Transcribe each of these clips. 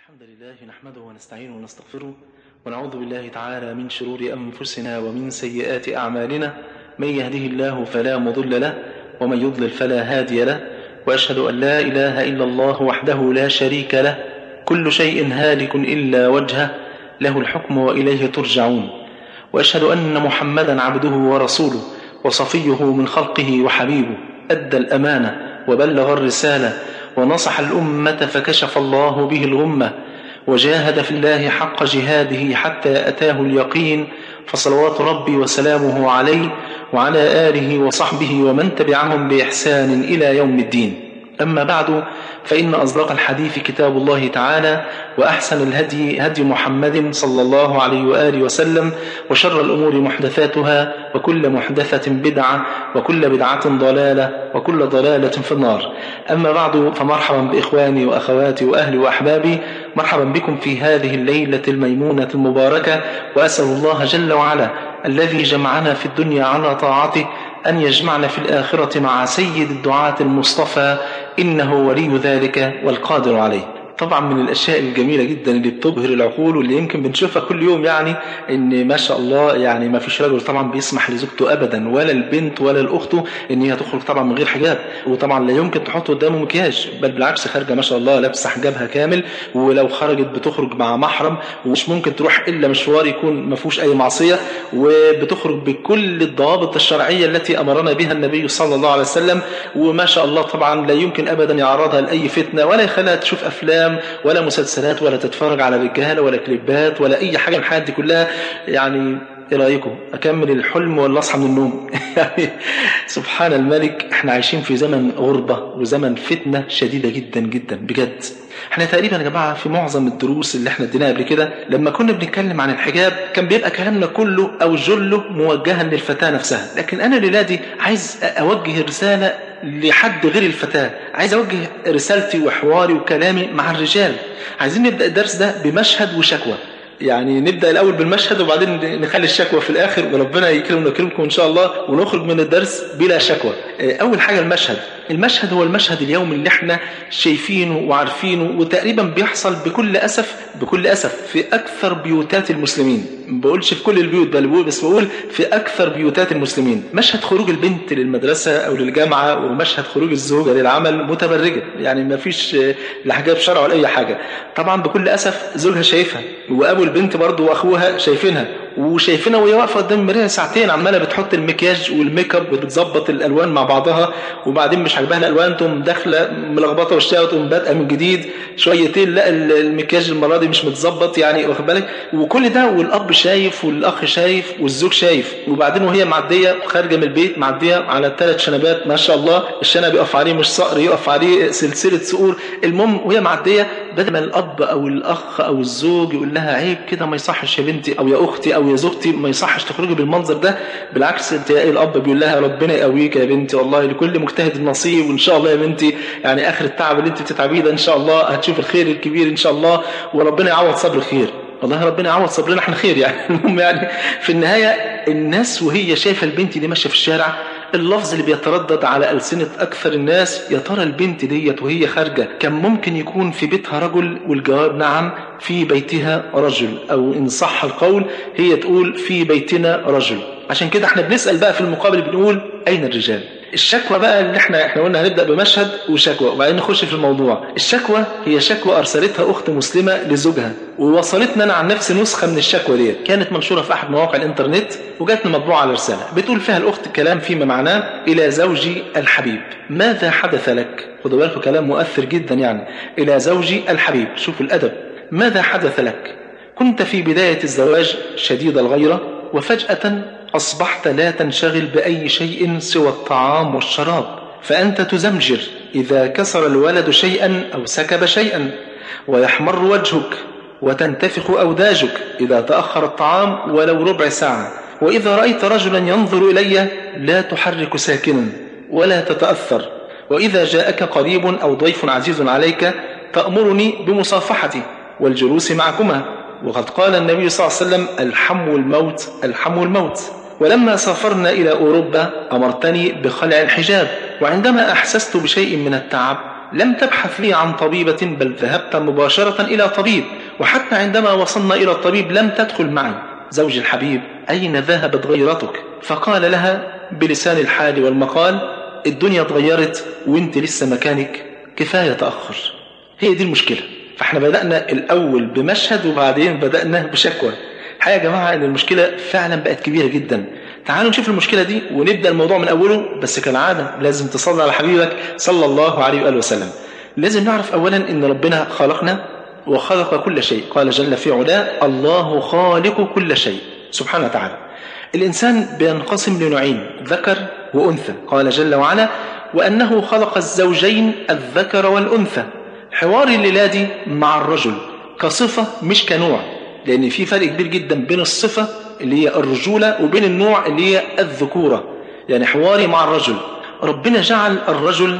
الحمد لله نحمده ونستعينه ونستغفره ونعوذ بالله تعالى من شرور أنفسنا ومن سيئات أعمالنا من يهده الله فلا مضل له ومن يضلل فلا هادي له وأشهد أن لا إله إلا الله وحده لا شريك له كل شيء هالك إلا وجهه له الحكم وإليه ترجعون وأشهد أن محمدا عبده ورسوله وصفيه من خلقه وحبيبه أدى الأمانة وبلغ الرسالة ونصح الأمة فكشف الله به الغمة وجاهد في الله حق جهاده حتى أتاه اليقين فصلوات ربي وسلامه عليه وعلى آله وصحبه ومن تبعهم بإحسان إلى يوم الدين أما بعد فإن أصدق الحديث كتاب الله تعالى وأحسن الهدي هدي محمد صلى الله عليه وآله وسلم وشر الأمور محدثاتها وكل محدثة بدعة وكل بدعة ضلالة وكل ضلالة في النار أما بعد فمرحبا بإخواني وأخواتي وأهلي وأحبابي مرحبا بكم في هذه الليلة الميمونة المباركة وأسأل الله جل وعلا الذي جمعنا في الدنيا على طاعته أن يجمعنا في الآخرة مع سيد الدعاة المصطفى إنه ولي ذلك والقادر عليه طبعا من الاشياء الجميله جدا اللي بتبهر العقول واللي يمكن بنشوفها كل يوم يعني ان ما شاء الله يعني ما فيش رجل طبعا بيسمح لزوجته ابدا ولا البنت ولا الاخت ان هي تخرج طبعا من غير حجاب وطبعا لا يمكن تحط قدامه مكياج بل بالعكس خارجه ما شاء الله لابسه حجابها كامل ولو خرجت بتخرج مع محرم ومش ممكن تروح الا مشوار يكون ما فيهوش اي معصيه وبتخرج بكل الضوابط الشرعيه التي امرنا بها النبي صلى الله عليه وسلم وما شاء الله طبعا لا يمكن ابدا يعرضها لاي فتنه ولا يخليها تشوف افلام ولا مسلسلات ولا تتفرج على رجاله ولا كليبات ولا اي حاجه من الحاجات دي كلها يعني ايه رايكم اكمل الحلم ولا اصحى من النوم يعني سبحان الملك احنا عايشين في زمن غربه وزمن فتنه شديده جدا جدا بجد احنا تقريبا يا جماعه في معظم الدروس اللي احنا اديناها قبل كده لما كنا بنتكلم عن الحجاب كان بيبقى كلامنا كله او جله موجها للفتاه نفسها لكن انا الليله دي عايز اوجه رساله لحد غير الفتاه عايز اوجه رسالتي وحواري وكلامي مع الرجال عايزين نبدا الدرس ده بمشهد وشكوى يعني نبدا الاول بالمشهد وبعدين نخلي الشكوى في الاخر وربنا يكرمنا ويكرمكم ان شاء الله ونخرج من الدرس بلا شكوى اول حاجه المشهد المشهد هو المشهد اليومي اللي احنا شايفينه وعارفينه وتقريبا بيحصل بكل اسف بكل اسف في اكثر بيوتات المسلمين ما بقولش في كل البيوت بل بس بقول في اكثر بيوتات المسلمين مشهد خروج البنت للمدرسه او للجامعه ومشهد خروج الزوجه للعمل متبرجه يعني ما فيش لا حجاب شرع ولا اي حاجه طبعا بكل اسف زوجها شايفها وابو البنت برضه واخوها شايفينها وشايفينها وهي واقفه قدام المرايه ساعتين عماله بتحط المكياج والميك اب وبتظبط الالوان مع بعضها وبعدين مش عاجباها الالوان تقوم داخله ملخبطه وشها وتقوم بادئه من جديد شويتين لا المكياج المره دي مش متظبط يعني واخد بالك وكل ده والاب شايف والاخ شايف والزوج شايف وبعدين وهي معديه خارجه من البيت معديه على ثلاث شنبات ما شاء الله الشنب يقف عليه مش صقر يقف عليه سلسله صقور المهم وهي معديه بدل ما الاب او الاخ او الزوج يقول لها عيب كده ما يصحش يا بنتي او يا اختي او يا زوجتي ما يصحش تخرجي بالمنظر ده بالعكس تلاقي الاب بيقول لها ربنا يقويك يا بنتي والله لكل مجتهد نصيب وان شاء الله يا بنتي يعني اخر التعب اللي انت بتتعبيه ده ان شاء الله هتشوف الخير الكبير ان شاء الله وربنا يعوض صبر خير والله ربنا يعوض صبرنا احنا خير يعني المهم يعني في النهايه الناس وهي شايفه البنت دي ماشيه في الشارع اللفظ اللي بيتردد على ألسنة أكثر الناس يا ترى البنت ديت وهي خارجة كان ممكن يكون في بيتها رجل والجواب نعم في بيتها رجل أو إن صح القول هي تقول في بيتنا رجل عشان كده احنا بنسأل بقى في المقابل بنقول أين الرجال الشكوى بقى اللي احنا احنا قلنا هنبدا بمشهد وشكوى وبعدين نخش في الموضوع الشكوى هي شكوى ارسلتها اخت مسلمه لزوجها ووصلتنا انا عن نفسي نسخه من الشكوى ديت كانت منشوره في احد مواقع الانترنت وجاتنا مطبوعه على رساله بتقول فيها الاخت كلام فيما معناه الى زوجي الحبيب ماذا حدث لك خدوا بالكم كلام مؤثر جدا يعني الى زوجي الحبيب شوفوا الادب ماذا حدث لك كنت في بدايه الزواج شديد الغيره وفجاه أصبحت لا تنشغل بأي شيء سوى الطعام والشراب فأنت تزمجر إذا كسر الولد شيئا أو سكب شيئا ويحمر وجهك وتنتفخ أوداجك إذا تأخر الطعام ولو ربع ساعة وإذا رأيت رجلا ينظر إلي لا تحرك ساكنا ولا تتأثر وإذا جاءك قريب أو ضيف عزيز عليك تأمرني بمصافحته والجلوس معكما وقد قال النبي صلى الله عليه وسلم الحم الموت الحم الموت ولما سافرنا إلى أوروبا أمرتني بخلع الحجاب وعندما أحسست بشيء من التعب لم تبحث لي عن طبيبة بل ذهبت مباشرة إلى طبيب وحتى عندما وصلنا إلى الطبيب لم تدخل معي زوجي الحبيب أين ذهبت غيرتك فقال لها بلسان الحال والمقال الدنيا اتغيرت وانت لسه مكانك كفاية تأخر هي دي المشكلة فاحنا بدأنا الأول بمشهد وبعدين بدأنا بشكوى الحقيقة يا جماعة ان المشكلة فعلا بقت كبيرة جدا تعالوا نشوف المشكلة دي ونبدأ الموضوع من أوله بس كالعادة لازم تصلي على حبيبك صلى الله عليه وآله وسلم لازم نعرف أولا ان ربنا خلقنا وخلق كل شيء قال جل في علاه الله خالق كل شيء سبحانه وتعالى الإنسان بينقسم لنوعين ذكر وأنثى قال جل وعلا وأنه خلق الزوجين الذكر والأنثى حوار الليلة دي مع الرجل كصفة مش كنوع لأن في فرق كبير جدا بين الصفة اللي هي الرجولة وبين النوع اللي هي الذكورة يعني حواري مع الرجل ربنا جعل الرجل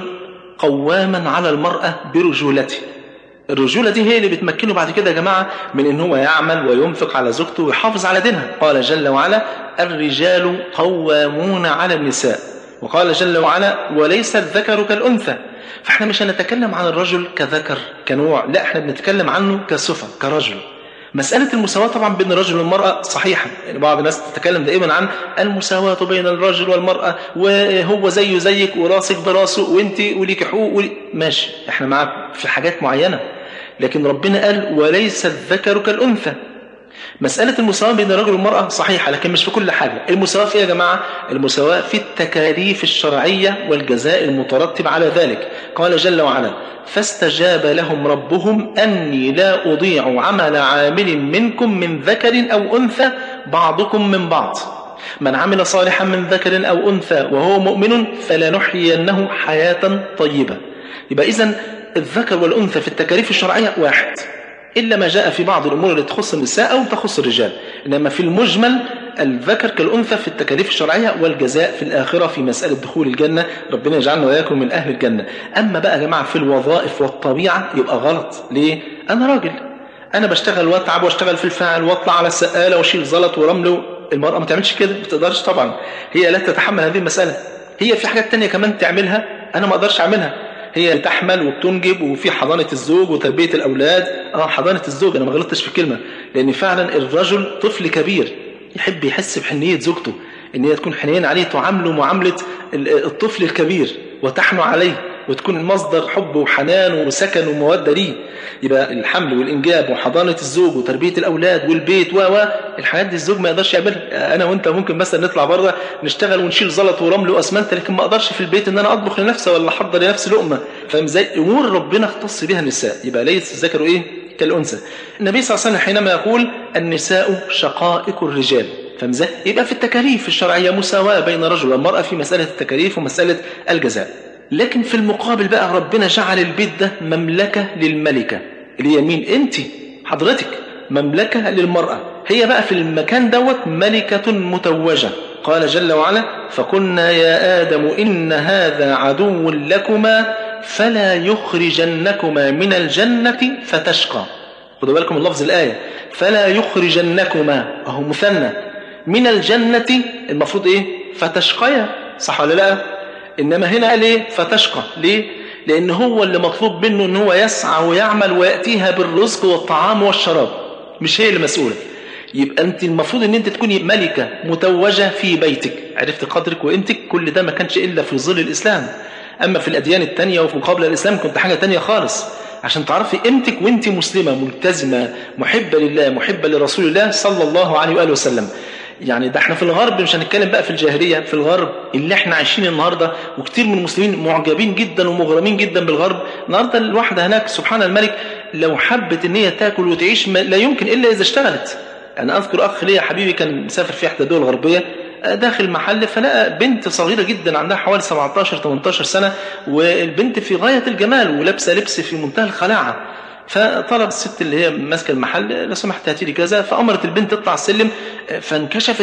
قواما على المرأة برجولته الرجولة دي هي اللي بتمكنه بعد كده يا جماعة من ان هو يعمل وينفق على زوجته ويحافظ على دينها قال جل وعلا الرجال قوامون على النساء وقال جل وعلا وليس الذكر كالأنثى فاحنا مش هنتكلم عن الرجل كذكر كنوع لا احنا بنتكلم عنه كصفة كرجل مسألة المساواة طبعا بين الرجل والمرأة صحيحة يعني بعض الناس تتكلم دائما عن المساواة بين الرجل والمرأة وهو زيه زيك وراسك براسه وانت وليك حقوق ولي... ماشي احنا معاك في حاجات معينة لكن ربنا قال وليس الذكر كالأنثى مسألة المساواة بين الرجل والمرأة صحيحة لكن مش في كل حاجة المساواة في يا جماعة المساواة في التكاليف الشرعية والجزاء المترتب على ذلك قال جل وعلا فاستجاب لهم ربهم أني لا أضيع عمل عامل منكم من ذكر أو أنثى بعضكم من بعض من عمل صالحا من ذكر أو أنثى وهو مؤمن فلنحيينه حياة طيبة يبقى إذن الذكر والأنثى في التكاليف الشرعية واحد إلا ما جاء في بعض الأمور التي تخص النساء أو تخص الرجال إنما في المجمل الذكر كالأنثى في التكاليف الشرعية والجزاء في الآخرة في مسألة دخول الجنة ربنا يجعلنا وإياكم من أهل الجنة أما بقى يا جماعة في الوظائف والطبيعة يبقى غلط ليه؟ أنا راجل أنا بشتغل وأتعب وأشتغل في الفاعل وأطلع على السقالة وأشيل زلط ورمل المرأة ما تعملش كده ما تقدرش طبعا هي لا تتحمل هذه المسألة هي في حاجات تانية كمان تعملها أنا ما أقدرش أعملها هي بتحمل وبتنجب وفي حضانة الزوج وتربية الأولاد آه حضانة الزوج أنا ما غلطتش في الكلمة لأن فعلا الرجل طفل كبير يحب يحس بحنية زوجته ان هي تكون حنين عليه تعامله معاملة الطفل الكبير وتحنو عليه وتكون مصدر حب وحنان وسكن ومودة ليه يبقى الحمل والإنجاب وحضانة الزوج وتربية الأولاد والبيت و الحاجات دي الزوج ما يقدرش يعملها أنا وأنت ممكن مثلا نطلع بره نشتغل ونشيل زلط ورمل وأسمنت لكن ما أقدرش في البيت إن أنا أطبخ لنفسي ولا أحضر لنفسي لقمة فاهم ازاي أمور ربنا اختص بها النساء يبقى ليس الذكر إيه كالأنثى النبي صلى الله عليه وسلم حينما يقول النساء شقائق الرجال فاهم ازاي يبقى في التكاليف الشرعية مساواة بين الرجل والمرأة في مسألة التكاليف ومسألة الجزاء لكن في المقابل بقى ربنا جعل البيت ده مملكة للملكة اللي هي مين انت حضرتك مملكة للمرأة هي بقى في المكان دوت ملكة متوجة قال جل وعلا فقلنا يا آدم إن هذا عدو لكما فلا يخرجنكما من الجنة فتشقى خدوا بالكم اللفظ الآية فلا يخرجنكما أهو مثنى من الجنة المفروض إيه فتشقيا صح ولا لا إنما هنا قال إيه فتشقى ليه لأن هو اللي مطلوب منه إن هو يسعى ويعمل ويأتيها بالرزق والطعام والشراب مش هي اللي مسؤولة يبقى أنت المفروض إن أنت تكوني ملكة متوجة في بيتك عرفت قدرك وقيمتك كل ده ما كانش إلا في ظل الإسلام أما في الأديان التانية وفي مقابل الإسلام كنت حاجة تانية خالص عشان تعرفي قيمتك وانت مسلمة ملتزمة محبة لله محبة لرسول الله صلى الله عليه وآله وسلم يعني ده احنا في الغرب مش هنتكلم بقى في الجاهلية في الغرب اللي احنا عايشين النهاردة وكتير من المسلمين معجبين جدا ومغرمين جدا بالغرب النهاردة الواحدة هناك سبحان الملك لو حبت ان هي تاكل وتعيش لا يمكن الا اذا اشتغلت انا اذكر اخ ليا حبيبي كان مسافر في احدى الدول الغربية داخل محل فلقى بنت صغيرة جدا عندها حوالي 17 18 سنة والبنت في غاية الجمال ولابسه لبس في منتهى الخلاعة فطلب الست اللي هي ماسكه المحل لو سمحت هاتي لي كذا فامرت البنت تطلع السلم فانكشفت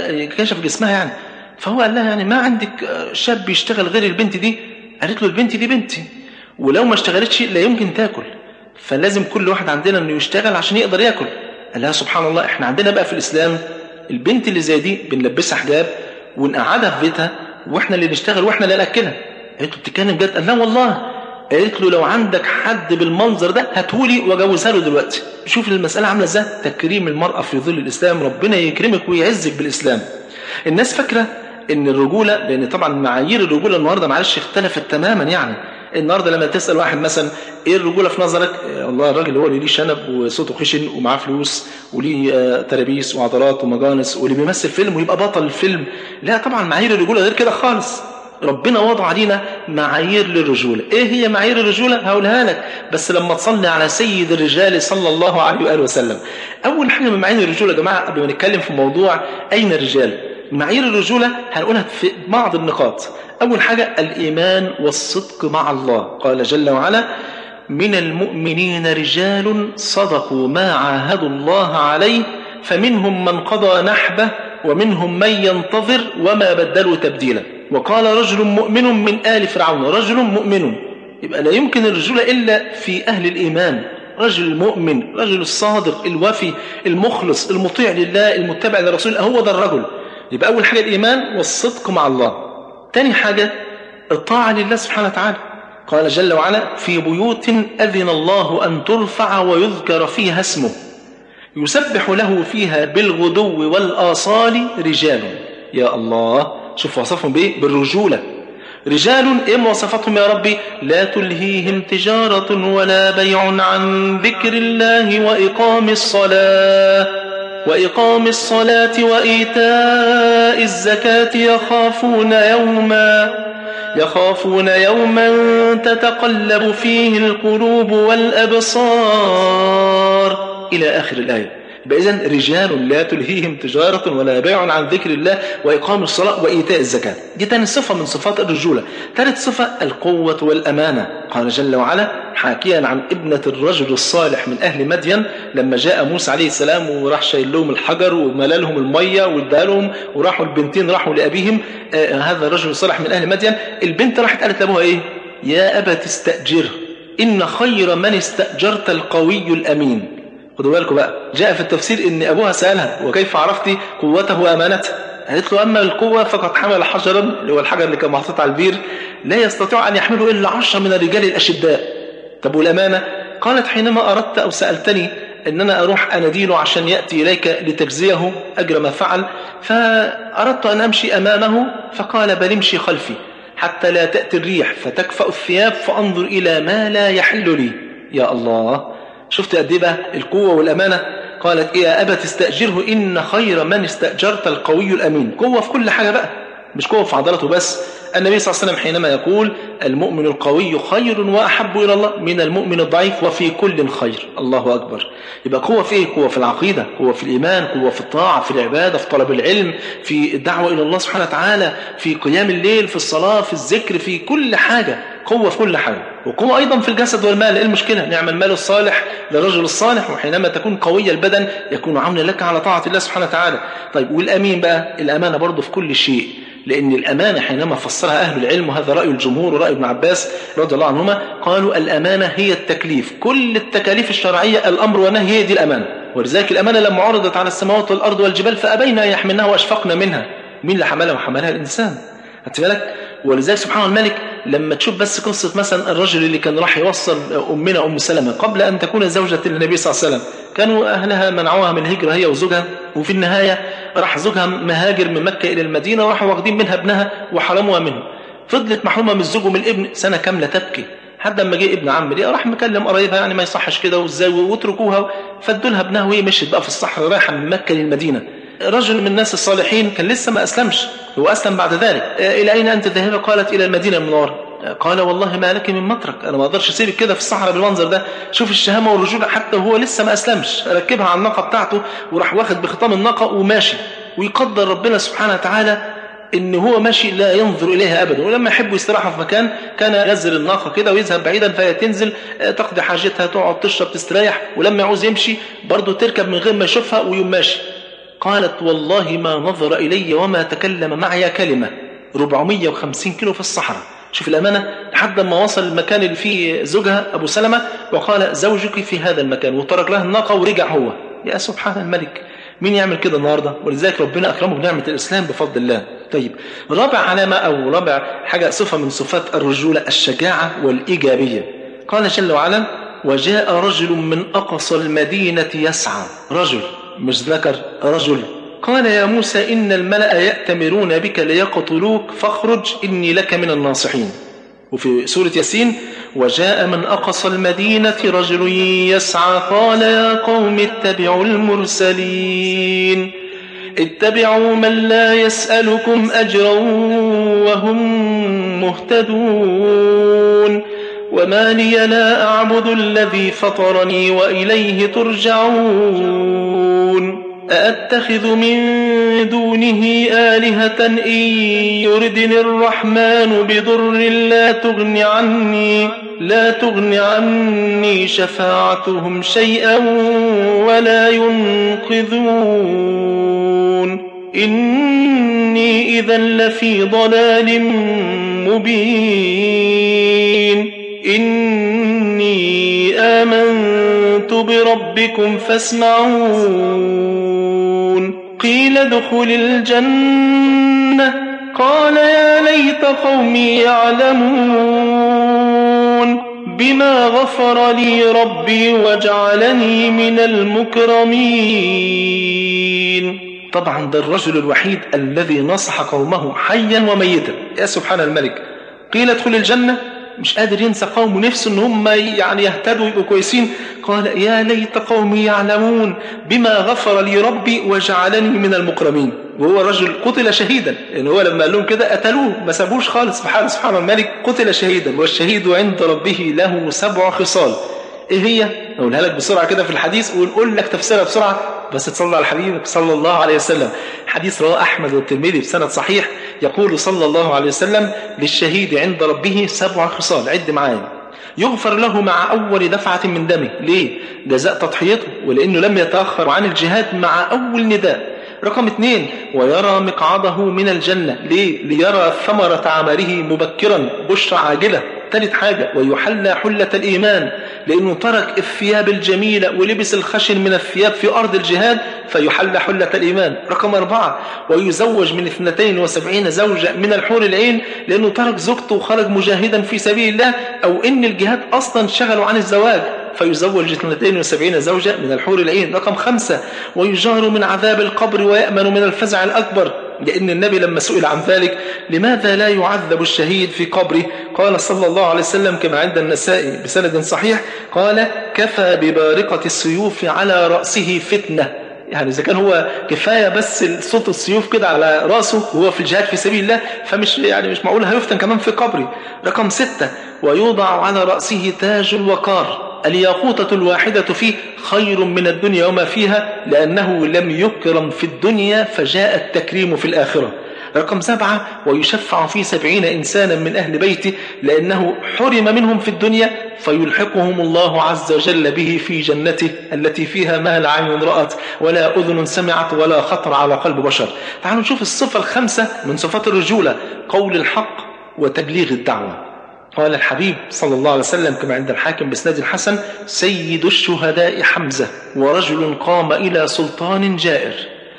كشف جسمها يعني فهو قال لها يعني ما عندك شاب يشتغل غير البنت دي قالت له البنت دي بنتي ولو ما اشتغلتش لا يمكن تاكل فلازم كل واحد عندنا انه يشتغل عشان يقدر ياكل قال لها سبحان الله احنا عندنا بقى في الاسلام البنت اللي زي دي بنلبسها حجاب ونقعدها في بيتها واحنا اللي نشتغل واحنا اللي ناكلها قالت له بتتكلم جد قال لا والله قالت له لو عندك حد بالمنظر ده هاتهولي واجوزها له دلوقتي شوف المسألة عاملة ازاي تكريم المرأة في ظل الإسلام ربنا يكرمك ويعزك بالإسلام الناس فاكرة ان الرجولة لان طبعا معايير الرجولة النهاردة معلش اختلفت تماما يعني النهاردة لما تسأل واحد مثلا ايه الرجولة في نظرك الله الراجل هو اللي ليه شنب وصوته خشن ومعاه فلوس وليه آه ترابيس وعضلات ومجانس واللي بيمثل فيلم ويبقى بطل الفيلم لا طبعا معايير الرجولة غير كده خالص ربنا وضع علينا معايير للرجولة ايه هي معايير الرجولة هقولها لك بس لما تصلي على سيد الرجال صلى الله عليه وآله وسلم اول حاجة من معايير الرجولة يا جماعة قبل ما نتكلم في موضوع اين الرجال معايير الرجولة هنقولها في بعض النقاط أول حاجة الإيمان والصدق مع الله قال جل وعلا من المؤمنين رجال صدقوا ما عاهدوا الله عليه فمنهم من قضى نحبه ومنهم من ينتظر وما بدلوا تبديلا وقال رجل مؤمن من آل فرعون رجل مؤمن يبقى لا يمكن الرجولة إلا في أهل الإيمان رجل المؤمن رجل الصادق الوفي المخلص المطيع لله المتبع للرسول هو ده الرجل يبقى أول حاجة الإيمان والصدق مع الله تاني حاجة الطاعة لله سبحانه وتعالى قال جل وعلا في بيوت أذن الله أن ترفع ويذكر فيها اسمه يسبح له فيها بالغدو والآصال رجال يا الله شوف وصفهم بإيه بالرجولة رجال إيه مواصفاتهم يا ربي لا تلهيهم تجارة ولا بيع عن ذكر الله وإقام الصلاة وإقام الصلاة وإيتاء الزكاة يخافون يوما يخافون يوما تتقلب فيه القلوب والأبصار إلى آخر الآية إذن رجال لا تلهيهم تجارة ولا بيع عن ذكر الله وإقام الصلاة وإيتاء الزكاة دي تاني صفة من صفات الرجولة ثالث صفة القوة والأمانة قال جل وعلا حاكيا عن ابنة الرجل الصالح من أهل مدين لما جاء موسى عليه السلام وراح شايل لهم الحجر وملا لهم المية واداها لهم وراحوا البنتين راحوا لأبيهم آه هذا الرجل الصالح من أهل مدين البنت راحت قالت لأبوها إيه يا أبا تستأجره إن خير من استأجرت القوي الأمين خدوا بالكم بقى جاء في التفسير ان ابوها سالها وكيف عرفت قوته وامانته قالت له اما القوه فقد حمل حجرا اللي هو الحجر اللي كان محطوط على البير لا يستطيع ان يحمله الا عشرة من الرجال الاشداء طب والامانه قالت حينما اردت او سالتني ان انا اروح اناديله عشان ياتي اليك لتجزيه اجر ما فعل فاردت ان امشي امامه فقال بل امشي خلفي حتى لا تاتي الريح فتكفا الثياب فانظر الى ما لا يحل لي يا الله شفت قد ايه بقى القوة والأمانة قالت إيه يا أبا تستأجره إن خير من استأجرت القوي الأمين قوة في كل حاجة بقى مش قوة في عضلاته بس النبي صلى الله عليه وسلم حينما يقول المؤمن القوي خير وأحب إلى الله من المؤمن الضعيف وفي كل خير الله أكبر يبقى قوة في إيه؟ قوة في العقيدة قوة في الإيمان قوة في الطاعة في العبادة في طلب العلم في الدعوة إلى الله سبحانه وتعالى في قيام الليل في الصلاة في الذكر في كل حاجة قوة في كل حاجة وقوة أيضا في الجسد والمال إيه المشكلة نعم المال الصالح للرجل الصالح وحينما تكون قوية البدن يكون عونا لك على طاعة الله سبحانه وتعالى طيب والأمين بقى الأمانة برضه في كل شيء لأن الأمانة حينما فسرها أهل العلم وهذا رأي الجمهور ورأي ابن عباس رضي الله عنهما قالوا الأمانة هي التكليف كل التكاليف الشرعية الأمر والنهي هي دي الأمانة ولذلك الأمانة لما عرضت على السماوات والأرض والجبال فأبينا أن يحملنها وأشفقنا منها مين اللي حملها وحملها الإنسان خدت بالك ولذلك سبحان الملك لما تشوف بس قصة مثلا الرجل اللي كان راح يوصل أمنا أم سلمة قبل أن تكون زوجة النبي صلى الله عليه وسلم كانوا أهلها منعوها من الهجرة هي وزوجها وفي النهاية راح زوجها مهاجر من مكة إلى المدينة وراحوا واخدين منها ابنها وحرموها منه فضلت محرومة من الزوج ومن الابن سنة كاملة تبكي حتى لما جه ابن عم ليه راح مكلم قرايبها يعني ما يصحش كده وازاي واتركوها فادوا لها ابنها وهي مشيت بقى في الصحراء رايحه من مكه للمدينه رجل من الناس الصالحين كان لسه ما اسلمش هو اسلم بعد ذلك الى اين انت ذاهبه قالت الى المدينه المنوره قال والله ما لك من مترك انا ما اقدرش اسيبك كده في الصحراء بالمنظر ده شوف الشهامه والرجوله حتى وهو لسه ما اسلمش ركبها على الناقه بتاعته وراح واخد بخطام الناقه وماشي ويقدر ربنا سبحانه وتعالى ان هو ماشي لا ينظر اليها ابدا ولما يحبوا يستراحوا في مكان كان ينزل الناقه كده ويذهب بعيدا فهي تنزل تقضي حاجتها تقعد تشرب تستريح ولما يعوز يمشي برضه تركب من غير ما يشوفها ويقوم ماشي قالت والله ما نظر الي وما تكلم معي كلمه 450 كيلو في الصحراء شوف الأمانة لحد ما وصل المكان اللي فيه زوجها أبو سلمة وقال زوجك في هذا المكان وترك لها الناقة ورجع هو يا سبحان الملك مين يعمل كده النهاردة ولذلك ربنا أكرمه بنعمة الإسلام بفضل الله طيب رابع علامة أو رابع حاجة صفة من صفات الرجولة الشجاعة والإيجابية قال جل وعلا وجاء رجل من أقصى المدينة يسعى رجل مش ذكر رجل قال يا موسى إن الملأ يأتمرون بك ليقتلوك فاخرج إني لك من الناصحين وفي سورة ياسين وجاء من أقصى المدينة رجل يسعى قال يا قوم اتبعوا المرسلين اتبعوا من لا يسألكم أجرا وهم مهتدون وما لي لا أعبد الذي فطرني وإليه ترجعون أأتخذ من دونه آلهة إن يردني الرحمن بضر لا تغن عني لا تغن عني شفاعتهم شيئا ولا ينقذون إني إذا لفي ضلال مبين إني آمنت بربكم فاسمعون قيل ادخل الجنة قال يا ليت قومي يعلمون بما غفر لي ربي وجعلني من المكرمين طبعا ده الرجل الوحيد الذي نصح قومه حيا وميتا يا سبحان الملك قيل ادخل الجنة مش قادر ينسى قومه نفسه ان هم يعني يهتدوا يبقوا كويسين قال يا ليت قومي يعلمون بما غفر لي ربي وجعلني من المكرمين وهو رجل قتل شهيدا لان هو لما قال لهم كده قتلوه ما سابوش خالص بحال سبحان الملك قتل شهيدا والشهيد عند ربه له سبع خصال ايه هي نقولها لك بسرعه كده في الحديث ونقول لك تفسيرها بسرعه بس تصلى على حبيبك صلى الله عليه وسلم حديث رواه احمد والترمذي بسند صحيح يقول صلى الله عليه وسلم للشهيد عند ربه سبع خصال عد معايا يغفر له مع أول دفعة من دمه ليه؟ جزاء تضحيته ولأنه لم يتأخر عن الجهاد مع أول نداء رقم اثنين ويرى مقعده من الجنة ليه؟ ليرى ثمرة عمله مبكرا بشرى عاجلة ثالث حاجة ويحلى حلة الإيمان لأنه ترك الثياب الجميلة ولبس الخشن من الثياب في أرض الجهاد فيحلى حلة الإيمان رقم أربعة ويزوج من 72 زوجة من الحور العين لأنه ترك زوجته وخرج مجاهدا في سبيل الله أو إن الجهاد أصلا شغلوا عن الزواج فيزوج 72 زوجة من الحور العين رقم خمسة ويجار من عذاب القبر ويأمن من الفزع الأكبر لأن النبي لما سئل عن ذلك لماذا لا يعذب الشهيد في قبره قال صلى الله عليه وسلم كما عند النساء بسند صحيح قال كفى ببارقة السيوف على رأسه فتنة يعني إذا كان هو كفاية بس صوت السيوف كده على رأسه وهو في الجهاد في سبيل الله فمش يعني مش معقول هيفتن كمان في قبره رقم ستة ويوضع على رأسه تاج الوقار الياقوتة الواحدة فيه خير من الدنيا وما فيها لأنه لم يكرم في الدنيا فجاء التكريم في الآخرة رقم سبعة ويشفع في سبعين إنسانا من أهل بيته لأنه حرم منهم في الدنيا فيلحقهم الله عز وجل به في جنته التي فيها ما لا عين رأت ولا أذن سمعت ولا خطر على قلب بشر تعالوا نشوف الصفة الخمسة من صفات الرجولة قول الحق وتبليغ الدعوة قال الحبيب صلى الله عليه وسلم كما عند الحاكم بسناد حسن سيد الشهداء حمزة ورجل قام إلى سلطان جائر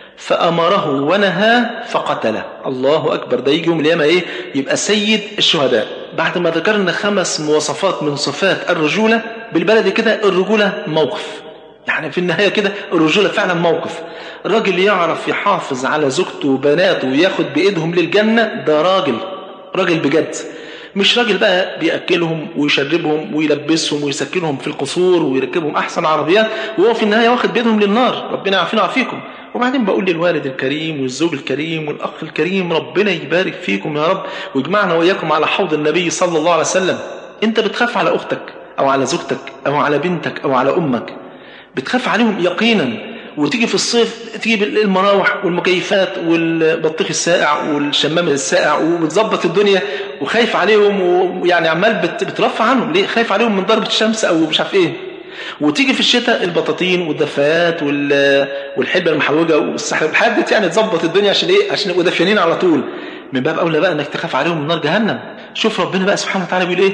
فأمره ونهاه فقتله الله أكبر ده يجي يوم القيامة إيه يبقى سيد الشهداء بعد ما ذكرنا خمس مواصفات من صفات الرجولة بالبلد كده الرجولة موقف يعني في النهاية كده الرجولة فعلا موقف راجل يعرف يحافظ على زوجته وبناته وياخد بإيدهم للجنة ده راجل راجل بجد مش راجل بقى بيأكلهم ويشربهم ويلبسهم ويسكنهم في القصور ويركبهم أحسن عربيات وهو في النهاية واخد بيدهم للنار ربنا يعافينا ويعافيكم وبعدين بقول للوالد الكريم والزوج الكريم والأخ الكريم ربنا يبارك فيكم يا رب ويجمعنا وإياكم على حوض النبي صلى الله عليه وسلم أنت بتخاف على أختك أو على زوجتك أو على بنتك أو على أمك بتخاف عليهم يقينا وتيجي في الصيف تجيب المراوح والمكيفات والبطيخ الساقع والشمام الساقع وبتظبط الدنيا وخايف عليهم ويعني عمال بترفع عنهم ليه خايف عليهم من ضربة الشمس او مش عارف ايه وتيجي في الشتاء البطاطين والدفايات والحلبة المحوجة والسحر الحاجات يعني تظبط الدنيا عشان ايه عشان يبقوا دافيانين على طول من باب اولى بقى انك تخاف عليهم من نار جهنم شوف ربنا بقى سبحانه وتعالى بيقول ايه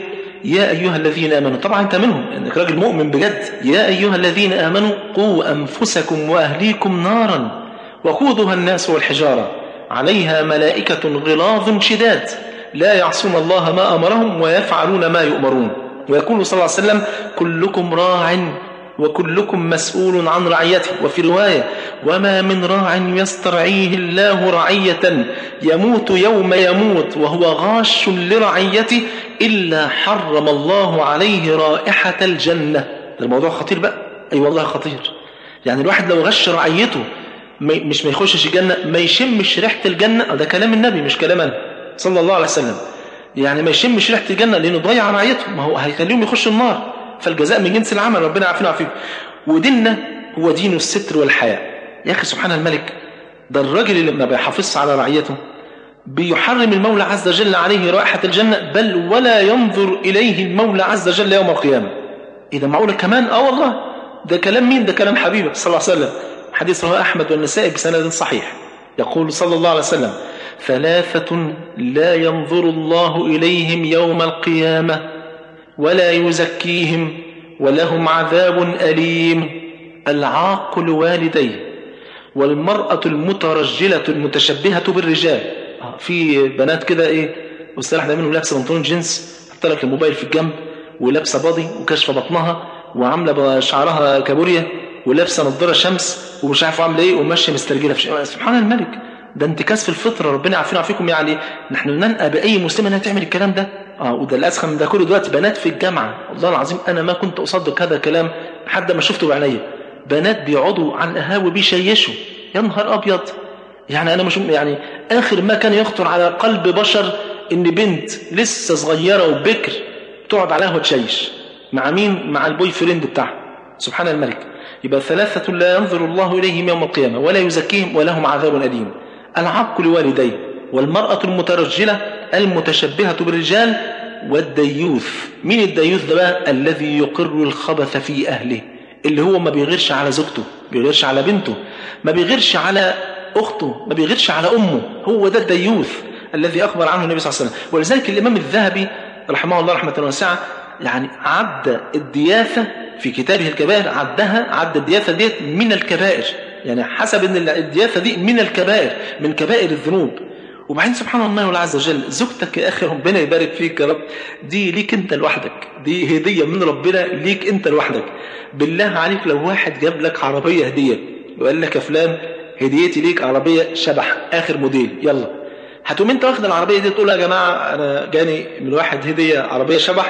يا أيها الذين آمنوا طبعا أنت منهم أنك راجل مؤمن بجد يا أيها الذين آمنوا قوا أنفسكم وأهليكم نارا وقودها الناس والحجارة عليها ملائكة غلاظ شداد لا يعصون الله ما أمرهم ويفعلون ما يؤمرون ويقول صلى الله عليه وسلم كلكم راع وكلكم مسؤول عن رعيته وفي رواية وما من راع يسترعيه الله رعية يموت يوم يموت وهو غاش لرعيته إلا حرم الله عليه رائحة الجنة ده الموضوع خطير بقى أي أيوة والله خطير يعني الواحد لو غش رعيته مش ما يخشش الجنة ما يشمش ريحة الجنة ده كلام النبي مش كلام أنا صلى الله عليه وسلم يعني ما يشمش ريحة الجنة لأنه ضيع رعيته ما هو هيخليهم يخشوا النار فالجزاء من جنس العمل ربنا عافينا وعافيكم وديننا هو دين الستر والحياء يا أخي سبحان الملك ده الراجل اللي ما بيحافظش على رعيته بيحرم المولى عز وجل عليه رائحة الجنة بل ولا ينظر إليه المولى عز وجل يوم القيامة إذا معقولة كمان آه والله ده كلام مين ده كلام حبيبك صلى الله عليه وسلم حديث رواه أحمد والنسائي بسند صحيح يقول صلى الله عليه وسلم ثلاثة لا ينظر الله إليهم يوم القيامة ولا يزكيهم ولهم عذاب أليم العاق لوالديه والمرأة المترجلة المتشبهة بالرجال في بنات كده ايه والسلاح ده منهم لابسه بنطلون جينز حط لك الموبايل في الجنب ولابسه باضي وكشفه بطنها وعامله شعرها كابوريا ولابسه نظاره شمس ومش عارف عامله ايه وماشيه مسترجله في سبحان الملك ده انتكاس في الفطره ربنا يعافينا ويعافيكم يعني نحن ننقى باي مسلمه انها تعمل الكلام ده اه وده الاسخن من ده كله دلوقتي بنات في الجامعه والله العظيم انا ما كنت اصدق هذا الكلام لحد ما شفته بعينيا بنات بيقعدوا على القهاوي بيشيشوا يا نهار ابيض يعني انا مش يعني اخر ما كان يخطر على قلب بشر ان بنت لسه صغيره وبكر تقعد على قهوه تشيش مع مين مع البوي فريند بتاعها سبحان الملك يبقى ثلاثة لا ينظر الله إليهم يوم القيامة ولا يزكيهم ولهم عذاب أليم العق لوالديه والمرأة المترجلة المتشبهة بالرجال والديوث مين الديوث ده بقى الذي يقر الخبث في أهله اللي هو ما بيغيرش على زوجته بيغيرش على بنته ما بيغيرش على أخته ما بيغيرش على أمه هو ده الديوث الذي أخبر عنه النبي صلى الله عليه وسلم ولذلك الإمام الذهبي رحمه الله رحمة واسعة يعني عد الدياثة في كتابه الكبائر عدها عد الدياثة ديت من الكبائر يعني حسب ان الدياثة دي من الكبائر من كبائر الذنوب وبعدين سبحان الله عز وجل زوجتك يا اخي ربنا يبارك فيك يا رب دي ليك انت لوحدك دي هديه من ربنا ليك انت لوحدك بالله عليك لو واحد جاب لك عربيه هديه وقال لك يا فلان هديتي ليك عربيه شبح اخر موديل يلا هتقوم انت واخد العربيه دي تقول يا جماعه انا جاني من واحد هديه عربيه شبح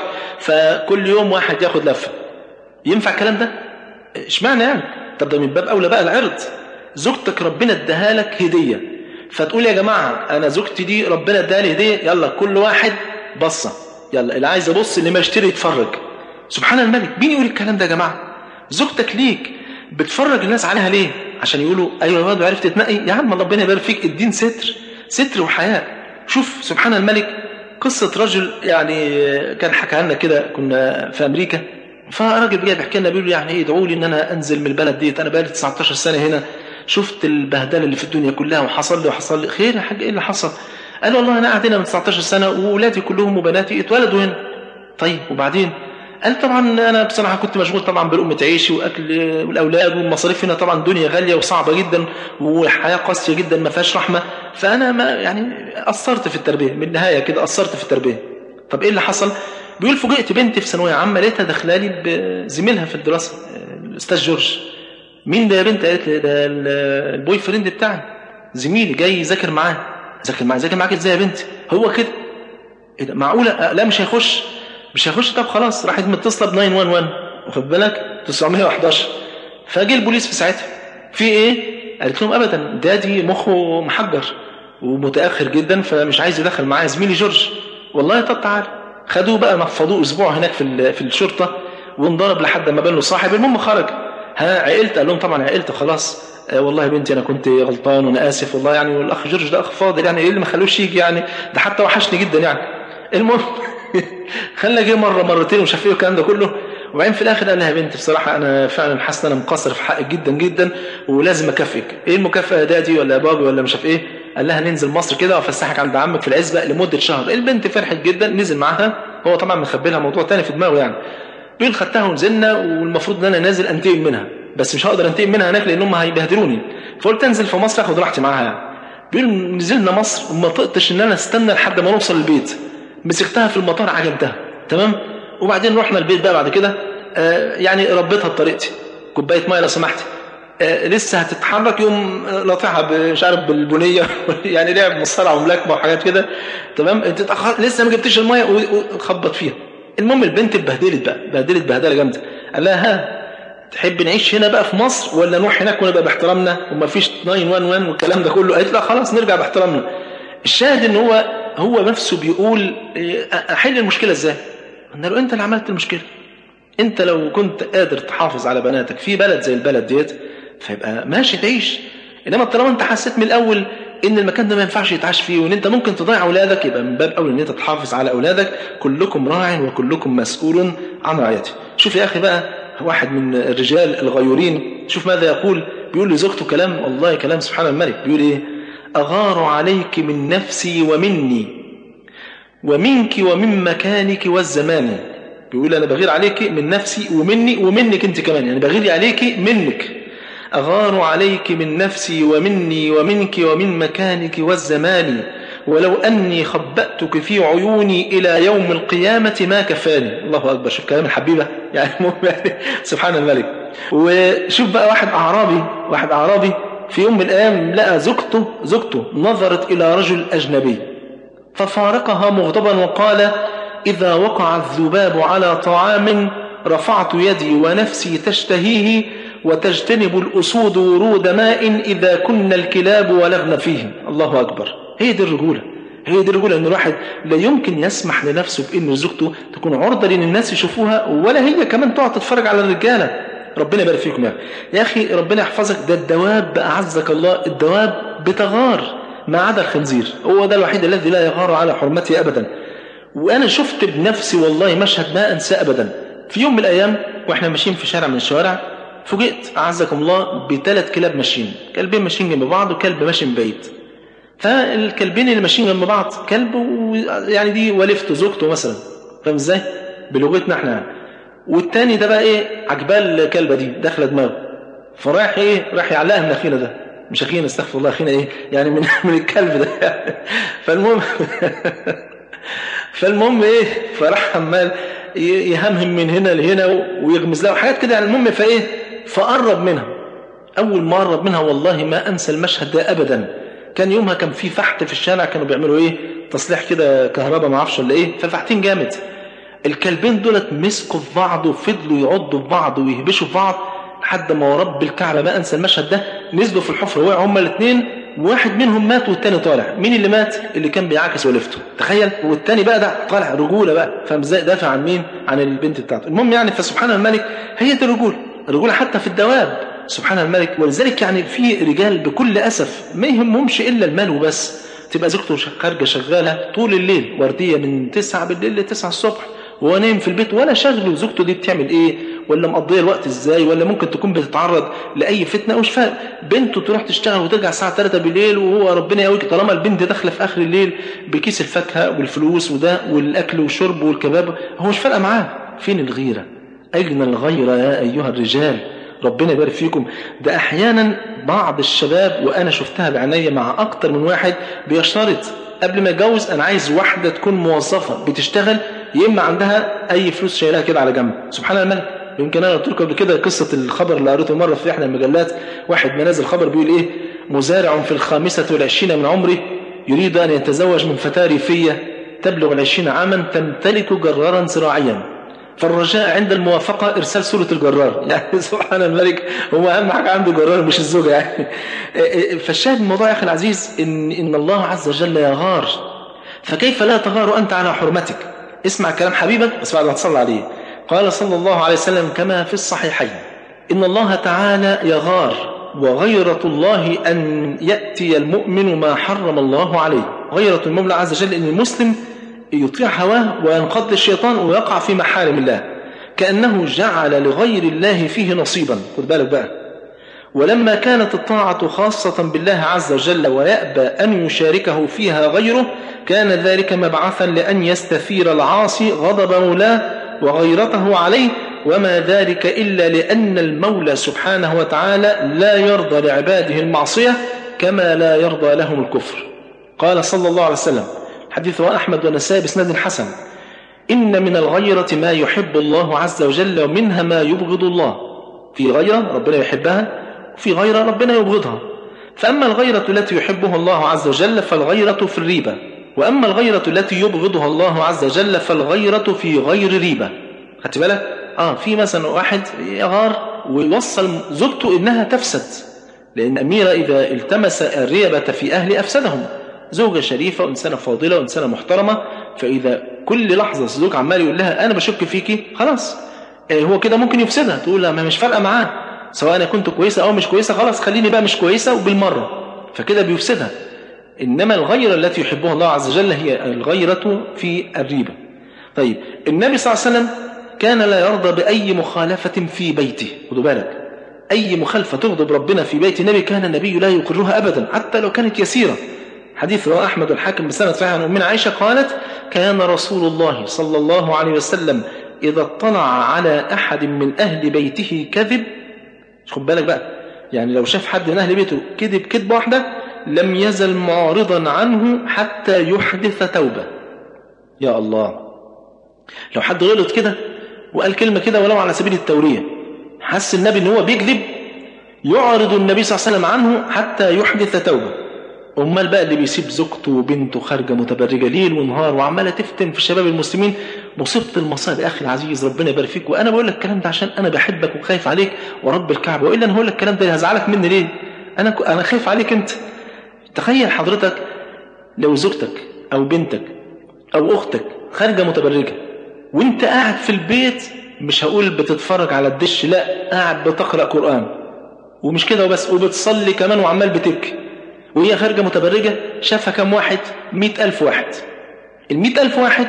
فكل يوم واحد ياخد لفه ينفع الكلام ده اشمعنى يعني طب ده من باب اولى بقى العرض زوجتك ربنا اداها لك هديه فتقول يا جماعه انا زوجتي دي ربنا اداها لي هديه يلا كل واحد بصه يلا اللي عايز يبص اللي ما يشتري يتفرج سبحان الملك مين يقول الكلام ده يا جماعه زوجتك ليك بتفرج الناس عليها ليه عشان يقولوا ايوه يا واد عرفت تتنقي يا عم ربنا يبارك فيك الدين ستر ستر وحياء شوف سبحان الملك قصة رجل يعني كان حكى لنا كده كنا في أمريكا فراجل جاي بيحكي لنا بيقول يعني ايه ادعوا لي ان انا انزل من البلد ديت انا بقالي 19 سنه هنا شفت البهدله اللي في الدنيا كلها وحصل لي وحصل لي خير يا حاج ايه اللي حصل؟ قال والله انا قاعد هنا من 19 سنه واولادي كلهم وبناتي اتولدوا هنا طيب وبعدين؟ قال طبعا انا بصراحه كنت مشغول طبعا بلقمه عيشي واكل الاولاد والمصاريف هنا طبعا دنيا غاليه وصعبه جدا وحياه قاسيه جدا ما فيهاش رحمه فانا ما يعني قصرت في التربيه من النهايه كده قصرت في التربيه طب ايه اللي حصل؟ بيقول فوجئت بنتي في ثانويه عامه لقيتها داخلالي بزميلها في الدراسه الاستاذ جورج مين ده يا بنت قالت لي ده البوي فريند بتاعي زميلي جاي يذاكر معاه ذاكر معاه ذاكر معاك ازاي يا بنتي هو كده ايه ده معقوله لا مش هيخش مش هيخش طب خلاص راحت متصله ب 911 واخد بالك 911 فجه البوليس في ساعتها في ايه قالت لهم ابدا دادي مخه محجر ومتاخر جدا فمش عايز يدخل معايا زميلي جورج والله طب تعالى خدوه بقى نفضوه اسبوع هناك في في الشرطه وانضرب لحد ما بان له صاحب المهم خرج ها عقلت قال لهم طبعا عقلت خلاص آه والله يا بنتي انا كنت غلطان وانا اسف والله يعني والاخ جورج ده اخ فاضل يعني ايه اللي ما خلوش يجي يعني ده حتى وحشني جدا يعني المهم خلى جه مره مرتين ومش عارف ايه والكلام ده كله وبعدين في الاخر قال لها يا بنتي بصراحه انا فعلا حاسس ان انا مقصر في حقك جدا جدا ولازم اكافئك ايه المكافاه ده دي ولا يا بابي ولا مش عارف ايه قال لها ننزل مصر كده وافسحك عند عمك في العزبه لمده شهر البنت فرحت جدا نزل معاها هو طبعا مخبي لها موضوع تاني في دماغه يعني بيقول خدتها ونزلنا والمفروض ان انا نازل انتقم منها بس مش هقدر انتقم منها هناك لان هم هيبهدلوني فقلت انزل في مصر اخد راحتي معاها يعني بيقول نزلنا مصر وما طقتش ان انا استنى لحد ما نوصل البيت مسكتها في المطار عجنتها تمام وبعدين رحنا البيت بقى بعد كده آه يعني ربيتها بطريقتي كوبايه ميه لو سمحتي آه لسه هتتحرك يوم لاطعها مش عارف بالبنيه يعني لعب مصارعه وملاكمه وحاجات كده تمام انت لسه ما جبتش الميه وخبط فيها المهم البنت اتبهدلت بقى بهدلت بهدله جامده قال لها ها تحب نعيش هنا بقى في مصر ولا نروح هناك ونبقى باحترامنا ومفيش 911 والكلام ده كله قالت لا خلاص نرجع باحترامنا الشاهد ان هو هو نفسه بيقول احل المشكله ازاي قلنا له انت اللي عملت المشكله انت لو كنت قادر تحافظ على بناتك في بلد زي البلد ديت فيبقى ماشي تعيش انما طالما انت حسيت من الاول ان المكان ده ما ينفعش يتعاش فيه وان انت ممكن تضيع اولادك يبقى من باب اولى ان انت تحافظ على اولادك كلكم راع وكلكم مسؤول عن رعيته شوف يا اخي بقى واحد من الرجال الغيورين شوف ماذا يقول بيقول لزوجته كلام والله كلام سبحان الملك بيقول ايه اغار عليك من نفسي ومني ومنك ومن مكانك والزمان بيقول انا بغير عليك من نفسي ومني ومنك انت كمان يعني بغير عليك منك أغار عليك من نفسي ومني ومنك ومن مكانك والزمان ولو أني خبأتك في عيوني إلى يوم القيامة ما كفاني الله أكبر شوف كلام الحبيبة يعني, يعني سبحان الملك وشوف بقى واحد أعرابي واحد أعرابي في يوم من الأيام لقى زوجته زوجته نظرت إلى رجل أجنبي ففارقها مغضبا وقال إذا وقع الذباب على طعام رفعت يدي ونفسي تشتهيه وتجتنب الأسود ورود ماء إذا كنا الكلاب ولغن فيه الله أكبر هي دي الرجولة هي دي الرجولة أن الواحد لا يمكن يسمح لنفسه بأن زوجته تكون عرضة لأن الناس يشوفوها ولا هي كمان تقعد تتفرج على الرجالة ربنا يبارك فيكم يا أخي يا أخي ربنا يحفظك ده الدواب أعزك الله الدواب بتغار ما عدا الخنزير هو ده الوحيد الذي لا يغار على حرمته أبدا وأنا شفت بنفسي والله مشهد ما أنساه أبدا في يوم من الأيام وإحنا ماشيين في شارع من الشوارع فوجئت أعزكم الله بثلاث كلاب ماشيين كلبين ماشيين جنب بعض وكلب ماشي من بعيد فالكلبين اللي ماشيين جنب بعض كلب يعني دي ولفته زوجته مثلا فاهم ازاي بلغتنا احنا والتاني ده بقى ايه عجبال الكلبه دي داخله دماغه فراح ايه راح يعلقها من اخينا ده مش اخينا استغفر الله اخينا ايه يعني من من الكلب ده فالمهم فالمهم ايه فراح عمال يهمهم من هنا لهنا ويغمز لها وحاجات كده يعني المهم فايه فقرب منها أول ما قرب منها والله ما أنسى المشهد ده أبدا كان يومها كان في فحت في الشارع كانوا بيعملوا إيه تصليح كده كهرباء ما اعرفش ولا إيه ففحتين جامد الكلبين دولت مسكوا في بعض وفضلوا يعضوا في بعض ويهبشوا في بعض لحد ما رب الكعبة ما أنسى المشهد ده نزلوا في الحفرة وقعوا هما الاثنين واحد منهم مات والتاني طالع مين اللي مات اللي كان بيعاكس ولفته تخيل والتاني بقى ده طالع رجوله بقى فاهم ازاي دافع عن مين عن البنت بتاعته المهم يعني فسبحان الملك هي دي الرجوله الرجولة حتى في الدواب سبحان الملك ولذلك يعني في رجال بكل أسف ما يهمهمش إلا المال وبس تبقى زوجته خارجة شغالة طول الليل وردية من 9 بالليل ل 9 الصبح وهو نايم في البيت ولا شغله زوجته دي بتعمل ايه ولا مقضيه الوقت ازاي ولا ممكن تكون بتتعرض لاي فتنه مش فاهم بنته تروح تشتغل وترجع الساعه 3 بالليل وهو ربنا يقويك طالما البنت داخله في اخر الليل بكيس الفاكهه والفلوس وده والاكل والشرب والكباب هو مش فارقه معاه فين الغيره أين الغير يا أيها الرجال ربنا يبارك فيكم ده أحيانا بعض الشباب وأنا شفتها بعيني مع أكتر من واحد بيشترط قبل ما يتجوز أنا عايز واحدة تكون موظفة بتشتغل يا إما عندها أي فلوس شايلها كده على جنب سبحان الملك يمكن أنا قلت لكم قبل كده قصة الخبر اللي قريته مرة في إحدى المجلات واحد منازل خبر بيقول إيه مزارع في الخامسة والعشرين من عمره يريد أن يتزوج من فتاة ريفية تبلغ العشرين عاما تمتلك جرارا زراعيا فالرجاء عند الموافقة إرسال سورة الجرار يعني سبحان الملك هو أهم حاجة عنده جرار مش الزوجة يعني فالشاهد الموضوع يا أخي العزيز إن, إن الله عز وجل يغار فكيف لا تغار أنت على حرمتك اسمع كلام حبيبك بس بعد ما تصلى عليه قال صلى الله عليه وسلم كما في الصحيحين إن الله تعالى يغار وغيرة الله أن يأتي المؤمن ما حرم الله عليه غيرة المولى عز وجل أن المسلم يطيع هواه وينقض الشيطان ويقع في محارم الله كأنه جعل لغير الله فيه نصيبا خد بالك بقى ولما كانت الطاعة خاصة بالله عز وجل ويأبى أن يشاركه فيها غيره كان ذلك مبعثا لأن يستثير العاصي غضب مولاه وغيرته عليه وما ذلك إلا لأن المولى سبحانه وتعالى لا يرضى لعباده المعصية كما لا يرضى لهم الكفر قال صلى الله عليه وسلم حديث أحمد ونسائي بسند حسن إن من الغيرة ما يحب الله عز وجل ومنها ما يبغض الله في غيرة ربنا يحبها وفي غيرة ربنا يبغضها فأما الغيرة التي يحبها الله عز وجل فالغيرة في الريبة وأما الغيرة التي يبغضها الله عز وجل فالغيرة في غير ريبة خدت بالك؟ آه في مثلا واحد يغار ويوصل زوجته إنها تفسد لأن أميرة إذا التمس الريبة في أهل أفسدهم زوجة شريفة وإنسانة فاضلة وإنسانة محترمة فإذا كل لحظة الزوج عمال يقول لها أنا بشك فيكي خلاص إيه هو كده ممكن يفسدها تقول لا ما مش فارقة معاه سواء أنا كنت كويسة أو مش كويسة خلاص خليني بقى مش كويسة وبالمرة فكده بيفسدها إنما الغيرة التي يحبها الله عز وجل هي الغيرة في الريبة طيب النبي صلى الله عليه وسلم كان لا يرضى بأي مخالفة في بيته خدوا بالك أي مخالفة تغضب ربنا في بيت النبي كان النبي لا يقرها أبدا حتى لو كانت يسيرة حديث رواه أحمد الحاكم بسنة صحيح عن أمنا عائشة قالت كان رسول الله صلى الله عليه وسلم إذا اطلع على أحد من أهل بيته كذب خد بالك بقى يعني لو شاف حد من أهل بيته كذب كذبة واحدة لم يزل معرضا عنه حتى يحدث توبة يا الله لو حد غلط كده وقال كلمة كده ولو على سبيل التورية حس النبي ان هو بيكذب يعرض النبي صلى الله عليه وسلم عنه حتى يحدث توبة امال بقى اللي بيسيب زوجته وبنته خارجه متبرجه ليل ونهار وعماله تفتن في شباب المسلمين مصيبه المصائب يا اخي العزيز ربنا يبارك فيك وانا بقول لك الكلام ده عشان انا بحبك وخايف عليك ورب الكعبه والا انا هقول لك الكلام ده هزعلك مني ليه انا انا خايف عليك انت تخيل حضرتك لو زوجتك او بنتك او اختك خارجه متبرجه وانت قاعد في البيت مش هقول بتتفرج على الدش لا قاعد بتقرا قران ومش كده وبس وبتصلي كمان وعمال بتبكي وهي خارجة متبرجة شافها كم واحد مئة ألف واحد المئة ألف واحد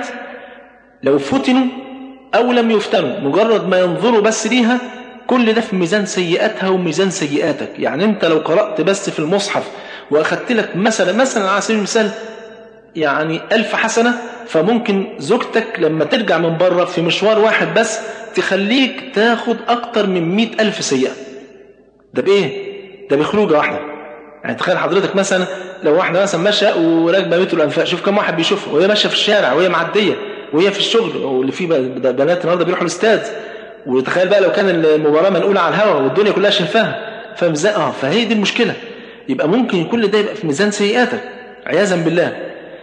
لو فتنوا أو لم يفتنوا مجرد ما ينظروا بس ليها كل ده في ميزان سيئاتها وميزان سيئاتك يعني أنت لو قرأت بس في المصحف وأخدت لك مثلا مثلا على سبيل المثال يعني ألف حسنة فممكن زوجتك لما ترجع من بره في مشوار واحد بس تخليك تاخد أكتر من مئة ألف سيئة ده بإيه؟ ده بخروجة واحدة يعني تخيل حضرتك مثلا لو واحدة مثلا ماشية وراكبة متر الأنفاق شوف كم واحد بيشوفها وهي ماشية في الشارع وهي معدية وهي في الشغل واللي فيه بنات النهارده بيروحوا الاستاد وتخيل بقى لو كان المباراة منقولة على الهواء والدنيا كلها شايفاها فاهم ازاي؟ اه فهي دي المشكلة يبقى ممكن كل ده يبقى في ميزان سيئاتك عياذا بالله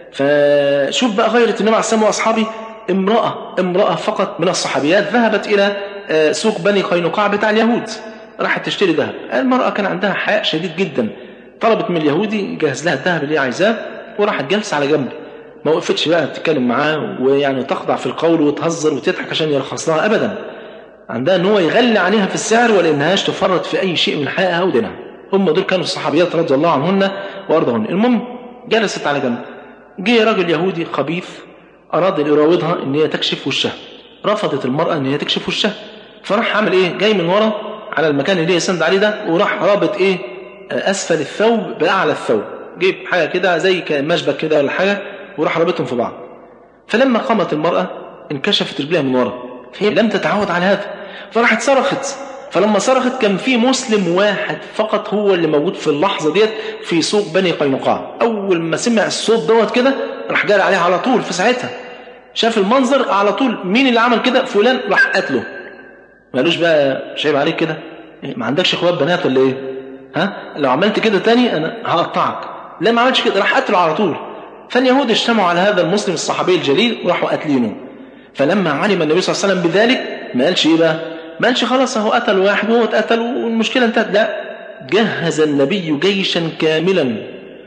فشوف بقى غيرة النبي عليه الصلاة واصحابي امرأة امرأة فقط من الصحابيات ذهبت إلى آه، سوق بني قينقاع بتاع اليهود راحت تشتري ذهب المرأة كان عندها حياء شديد جدا طلبت من اليهودي يجهز لها الذهب اللي هي عايزاه وراحت جالسه على جنب ما وقفتش بقى تتكلم معاه ويعني تخضع في القول وتهزر وتضحك عشان يرخص لها ابدا عندها ان هو يغلي عليها في السعر ولا انهاش تفرط في اي شيء من حقها او دينها هم دول كانوا الصحابيات رضي الله عنهن وارضاهن المهم جلست على جنب جه راجل يهودي خبيث اراد ان يراودها ان هي تكشف وشها رفضت المراه ان هي تكشف وشها فراح عمل ايه جاي من ورا على المكان اللي هي سند عليه ده وراح رابط ايه أسفل الثوب بأعلى الثوب جيب حاجة كده زي مشبك كده ولا حاجة وراح رابطهم في بعض فلما قامت المرأة انكشفت رجليها من ورا فهي لم تتعود على هذا فراحت صرخت فلما صرخت كان في مسلم واحد فقط هو اللي موجود في اللحظة ديت في سوق بني قينقاع أول ما سمع الصوت دوت كده راح جاري عليها على طول في ساعتها شاف المنظر على طول مين اللي عمل كده فلان راح قتله ما قالوش بقى شايب عليك كده ما عندكش اخوات بنات ولا ايه ها لو عملت كده تاني انا هقطعك لا ما عملتش كده راح قتله على طول فاليهود اجتمعوا على هذا المسلم الصحابي الجليل وراحوا قاتلينه فلما علم النبي صلى الله عليه وسلم بذلك ما قالش ايه بقى ما قالش خلاص اهو قتل واحد وهو اتقتل والمشكله انتهت لا جهز النبي جيشا كاملا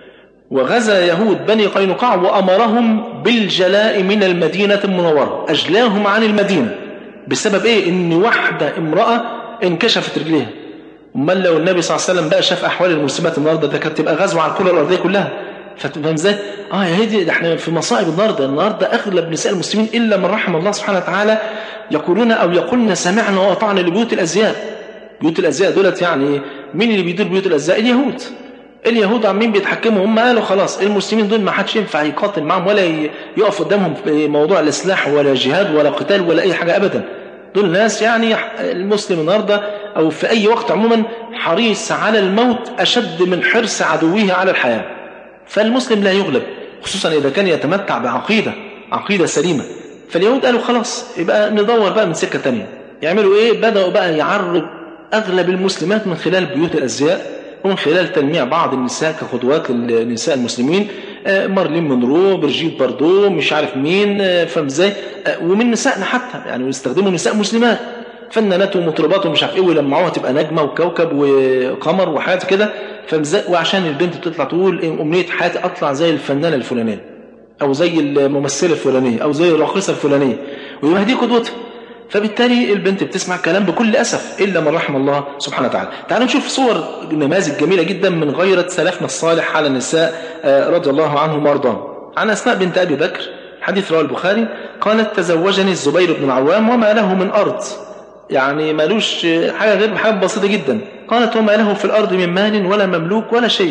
وغزا يهود بني قينقاع وامرهم بالجلاء من المدينه المنوره اجلاهم عن المدينه بسبب ايه ان واحده امراه انكشفت رجليها امال لو النبي صلى الله عليه وسلم بقى شاف احوال المسلمات النهارده ده كانت تبقى غزوه على الكره الارضيه كلها فاهم ازاي؟ اه يا هدي ده احنا في مصائب النهارده النهارده اغلب نساء المسلمين الا من رحم الله سبحانه وتعالى يقولون او يقولن سمعنا واطعنا لبيوت الازياء بيوت الازياء دولت يعني مين اللي بيدير بيوت الازياء اليهود اليهود عمالين بيتحكموا هم قالوا خلاص المسلمين دول ما حدش ينفع يقاتل معاهم ولا يقف قدامهم في موضوع الاسلاح ولا جهاد ولا قتال ولا اي حاجه ابدا دول ناس يعني المسلم النهارده او في اي وقت عموما حريص على الموت اشد من حرص عدوه على الحياه فالمسلم لا يغلب خصوصا اذا كان يتمتع بعقيده عقيده سليمه فاليهود قالوا خلاص يبقى ندور بقى من سكه ثانيه يعملوا ايه بداوا بقى يعرض اغلب المسلمات من خلال بيوت الازياء ومن خلال تلميع بعض النساء كقدوات للنساء المسلمين مارلين مونرو برجيت باردو مش عارف مين فاهم ازاي ومن نسائنا حتى يعني يستخدموا نساء مسلمات فنانات ومطربات ومش عارف ايه ويلمعوها تبقى نجمه وكوكب وقمر وحاجات كده فاهم ازاي وعشان البنت بتطلع تقول إيه امنيه حياتي اطلع زي الفنانه الفلانيه او زي الممثله الفلانيه او زي الراقصه الفلانيه ويبقى دي قدوتها فبالتالي البنت بتسمع كلام بكل أسف إلا من رحم الله سبحانه وتعالى تعالوا نشوف صور نماذج جميلة جدا من غيرة سلفنا الصالح على النساء رضي الله عنهم وارضاهم عن أسماء بنت أبي بكر حديث رواه البخاري قالت تزوجني الزبير بن العوام وما له من أرض يعني مالوش حاجة غير حاجة بسيطة جدا قالت وما له في الأرض من مال ولا مملوك ولا شيء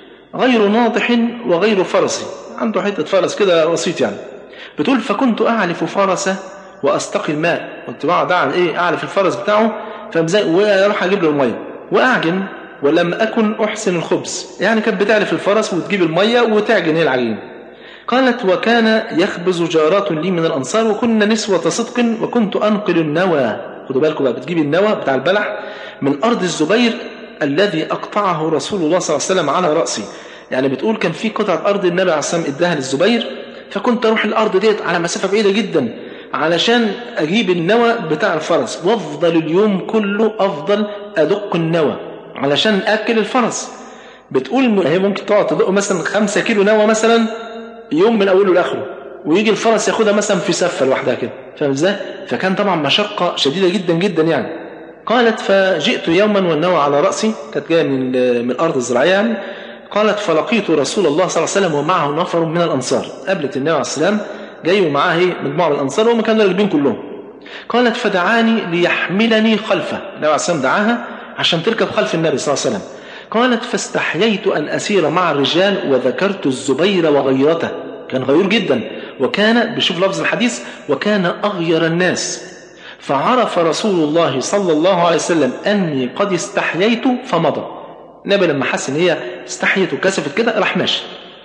غير ناضح وغير فرس عنده حتة فرس كده بسيط يعني بتقول فكنت أعلف فرسه واستقي الماء كنت بقعد اعمل ايه اعلف الفرس بتاعه فمزاي واروح اجيب له الميه واعجن ولم اكن احسن الخبز يعني كانت بتعلف الفرس وتجيب الميه وتعجن هي العجين قالت وكان يخبز جارات لي من الانصار وكنا نسوة صدق وكنت انقل النوى خدوا بالكم بقى بتجيب النوى بتاع البلح من ارض الزبير الذي اقطعه رسول الله صلى الله عليه وسلم على راسي يعني بتقول كان في قطعه ارض النبي عليه الصلاه والسلام اداها للزبير فكنت اروح الارض ديت على مسافه بعيده جدا علشان أجيب النوى بتاع الفرس وافضل اليوم كله أفضل أدق النوى علشان أكل الفرس بتقول هي ممكن تقعد تدق مثلا خمسة كيلو نوى مثلا يوم من أوله لآخره ويجي الفرس ياخدها مثلا في سفة لوحدها كده فاهم ازاي؟ فكان طبعا مشقة شديدة جدا جدا يعني قالت فجئت يوما والنوى على رأسي كانت جاية من من الأرض الزراعية يعني قالت فلقيت رسول الله صلى الله عليه وسلم ومعه نفر من الأنصار قابلت النبي عليه السلام جاي ومعاه مجموعة من الأنصار وهم كانوا راكبين كلهم قالت فدعاني ليحملني خلفه النبي عليه السلام دعاها عشان تركب خلف النبي صلى الله عليه وسلم قالت فاستحييت أن أسير مع الرجال وذكرت الزبير وغيرته كان غيور جدا وكان بشوف لفظ الحديث وكان أغير الناس فعرف رسول الله صلى الله عليه وسلم أني قد استحييت فمضى النبي لما حس ان هي استحيت وكسفت كده راح ماشي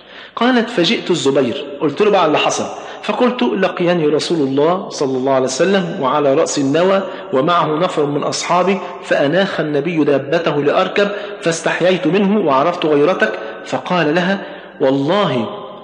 قالت فجئت الزبير قلت له بقى اللي حصل فقلت لقيني رسول الله صلى الله عليه وسلم وعلى رأس النوى ومعه نفر من أصحابي فأناخ النبي دابته لأركب فاستحييت منه وعرفت غيرتك فقال لها والله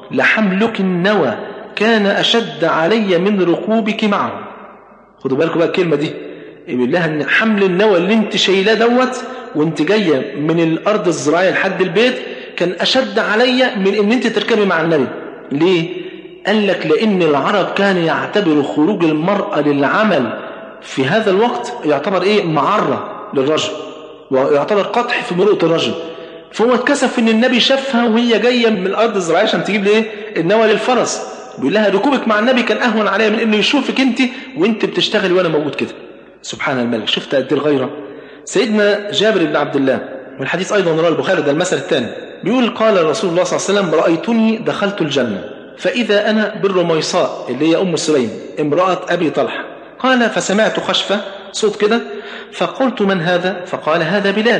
لحملك النوى كان أشد علي من ركوبك معه خدوا بالكم بقى الكلمة دي يقول لها ان حمل النوى اللي انت شايلاه دوت وانت جايه من الارض الزراعيه لحد البيت كان اشد عليا من ان انت تركبي مع النبي ليه قال لك لان العرب كان يعتبر خروج المراه للعمل في هذا الوقت يعتبر ايه معره للرجل ويعتبر قطح في مروءه الرجل فهو اتكسف ان النبي شافها وهي جايه من الارض الزراعيه عشان تجيب لي ايه النوى للفرس بيقول لها ركوبك مع النبي كان اهون عليا من انه يشوفك انت وانت بتشتغلي وانا موجود كده سبحان الملك شفت قد الغيره سيدنا جابر بن عبد الله والحديث ايضا رواه البخاري ده المثل الثاني بيقول قال رسول الله صلى الله عليه وسلم رايتني دخلت الجنه فاذا انا بالرميصاء اللي هي ام سليم امراه ابي طلحه قال فسمعت خشفه صوت كده فقلت من هذا فقال هذا بلال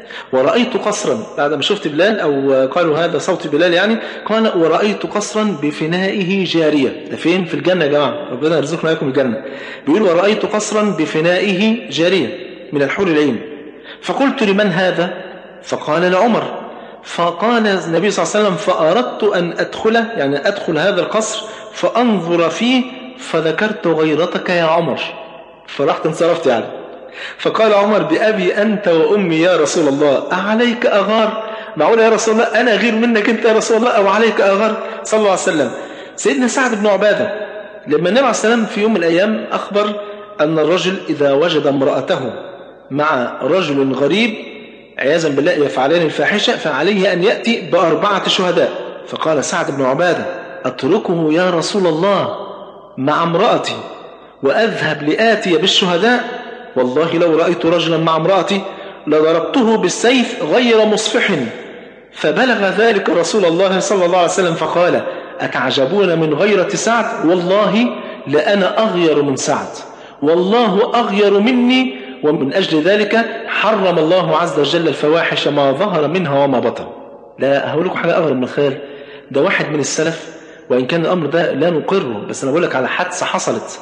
ورأيت قصرا بعد ما شفت بلال أو قالوا هذا صوت بلال يعني قال ورأيت قصرا بفنائه جارية ده فين في الجنة يا جماعة ربنا يرزقنا لكم الجنة بيقول ورأيت قصرا بفنائه جارية من الحور العين فقلت لمن هذا فقال لعمر فقال النبي صلى الله عليه وسلم فأردت أن أدخله يعني أدخل هذا القصر فأنظر فيه فذكرت غيرتك يا عمر فرحت انصرفت يعني فقال عمر بأبي أنت وأمي يا رسول الله أعليك أغار معقول يا رسول الله أنا غير منك أنت يا رسول الله أو عليك أغار صلى الله عليه وسلم سيدنا سعد بن عبادة لما النبي عليه السلام في يوم من الأيام أخبر أن الرجل إذا وجد امرأته مع رجل غريب عياذا بالله يفعلان الفاحشة فعليه أن يأتي بأربعة شهداء فقال سعد بن عبادة أتركه يا رسول الله مع امرأتي وأذهب لآتي بالشهداء والله لو رأيت رجلا مع امرأتي لضربته بالسيف غير مصفح فبلغ ذلك رسول الله صلى الله عليه وسلم فقال أتعجبون من غيرة سعد والله لأنا أغير من سعد والله أغير مني ومن أجل ذلك حرم الله عز وجل الفواحش ما ظهر منها وما بطن لا هقول لكم حاجة أغرب من الخيال ده واحد من السلف وإن كان الأمر ده لا نقره بس أنا بقول لك على حادثة حصلت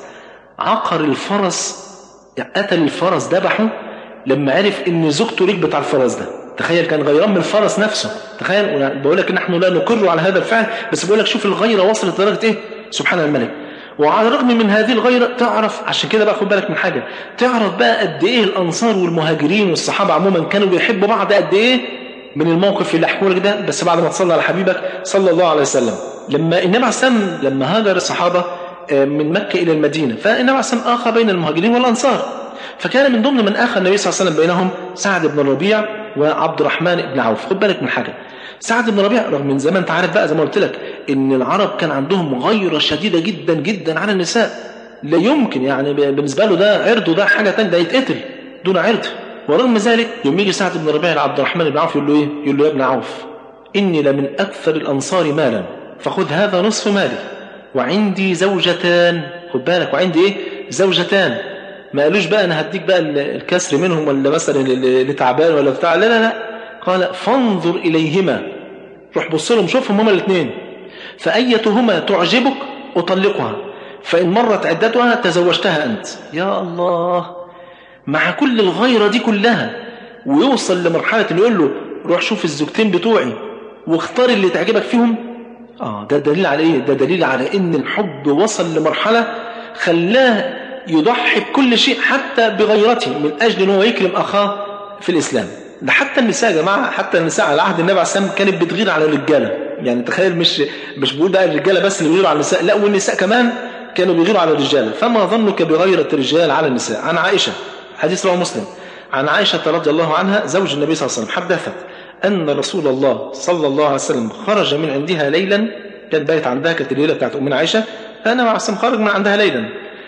عقر الفرس يعني قتل الفرس ذبحه لما عرف ان زوجته ركبت على الفرس ده تخيل كان غيران من الفرس نفسه تخيل بقول لك نحن لا نقر على هذا الفعل بس بقول لك شوف الغيره وصلت لدرجه ايه سبحان الملك وعلى الرغم من هذه الغيرة تعرف عشان كده بقى خد بالك من حاجة تعرف بقى قد ايه الأنصار والمهاجرين والصحابة عموما كانوا بيحبوا بعض قد ايه من الموقف اللي احكوا لك ده بس بعد ما تصلى على حبيبك صلى الله عليه وسلم لما النبي عليه السلام لما هاجر الصحابة من مكة إلى المدينة فالنبي عليه السلام آخى بين المهاجرين والأنصار فكان من ضمن من آخى النبي صلى الله عليه وسلم بينهم سعد بن الربيع وعبد الرحمن بن عوف خد بالك من حاجة سعد بن ربيع رغم من زمان انت عارف بقى زي ما قلت لك ان العرب كان عندهم غيرة شديدة جدا جدا على النساء لا يمكن يعني بالنسبة له ده عرضه ده حاجة تانية ده يتقتل دون عرض ورغم ذلك يوم يجي سعد بن ربيع لعبد الرحمن بن عوف يقول له ايه يقول له يا ابن عوف اني لمن اكثر الانصار مالا فخذ هذا نصف مالي وعندي زوجتان خد بالك وعندي ايه زوجتان ما قالوش بقى انا هديك بقى الكسر منهم ولا مثلا اللي تعبان ولا بتاع لا لا لا قال فانظر اليهما روح بص لهم شوفهم هما الاثنين فايتهما تعجبك اطلقها فان مرت عدتها تزوجتها انت يا الله مع كل الغيره دي كلها ويوصل لمرحله انه يقول له روح شوف الزوجتين بتوعي واختار اللي تعجبك فيهم اه ده دليل على ايه ده دليل على ان الحب وصل لمرحله خلاه يضحي بكل شيء حتى بغيرته من اجل ان هو يكرم اخاه في الاسلام ده حتى النساء يا جماعه حتى النساء على عهد النبي عليه الصلاه والسلام كانت بتغير على الرجاله يعني تخيل مش مش بقول بقى الرجاله بس اللي بيغيروا على النساء لا والنساء كمان كانوا بيغيروا على الرجال فما ظنك بغيرة الرجال على النساء عن عائشة حديث رواه مسلم عن عائشة رضي الله عنها زوج النبي صلى الله عليه وسلم حدثت أن رسول الله صلى الله عليه وسلم خرج من عندها ليلا كان بايت عندها كانت الليلة بتاعت أمنا عائشة فأنا مع السلام خرج من عندها ليلا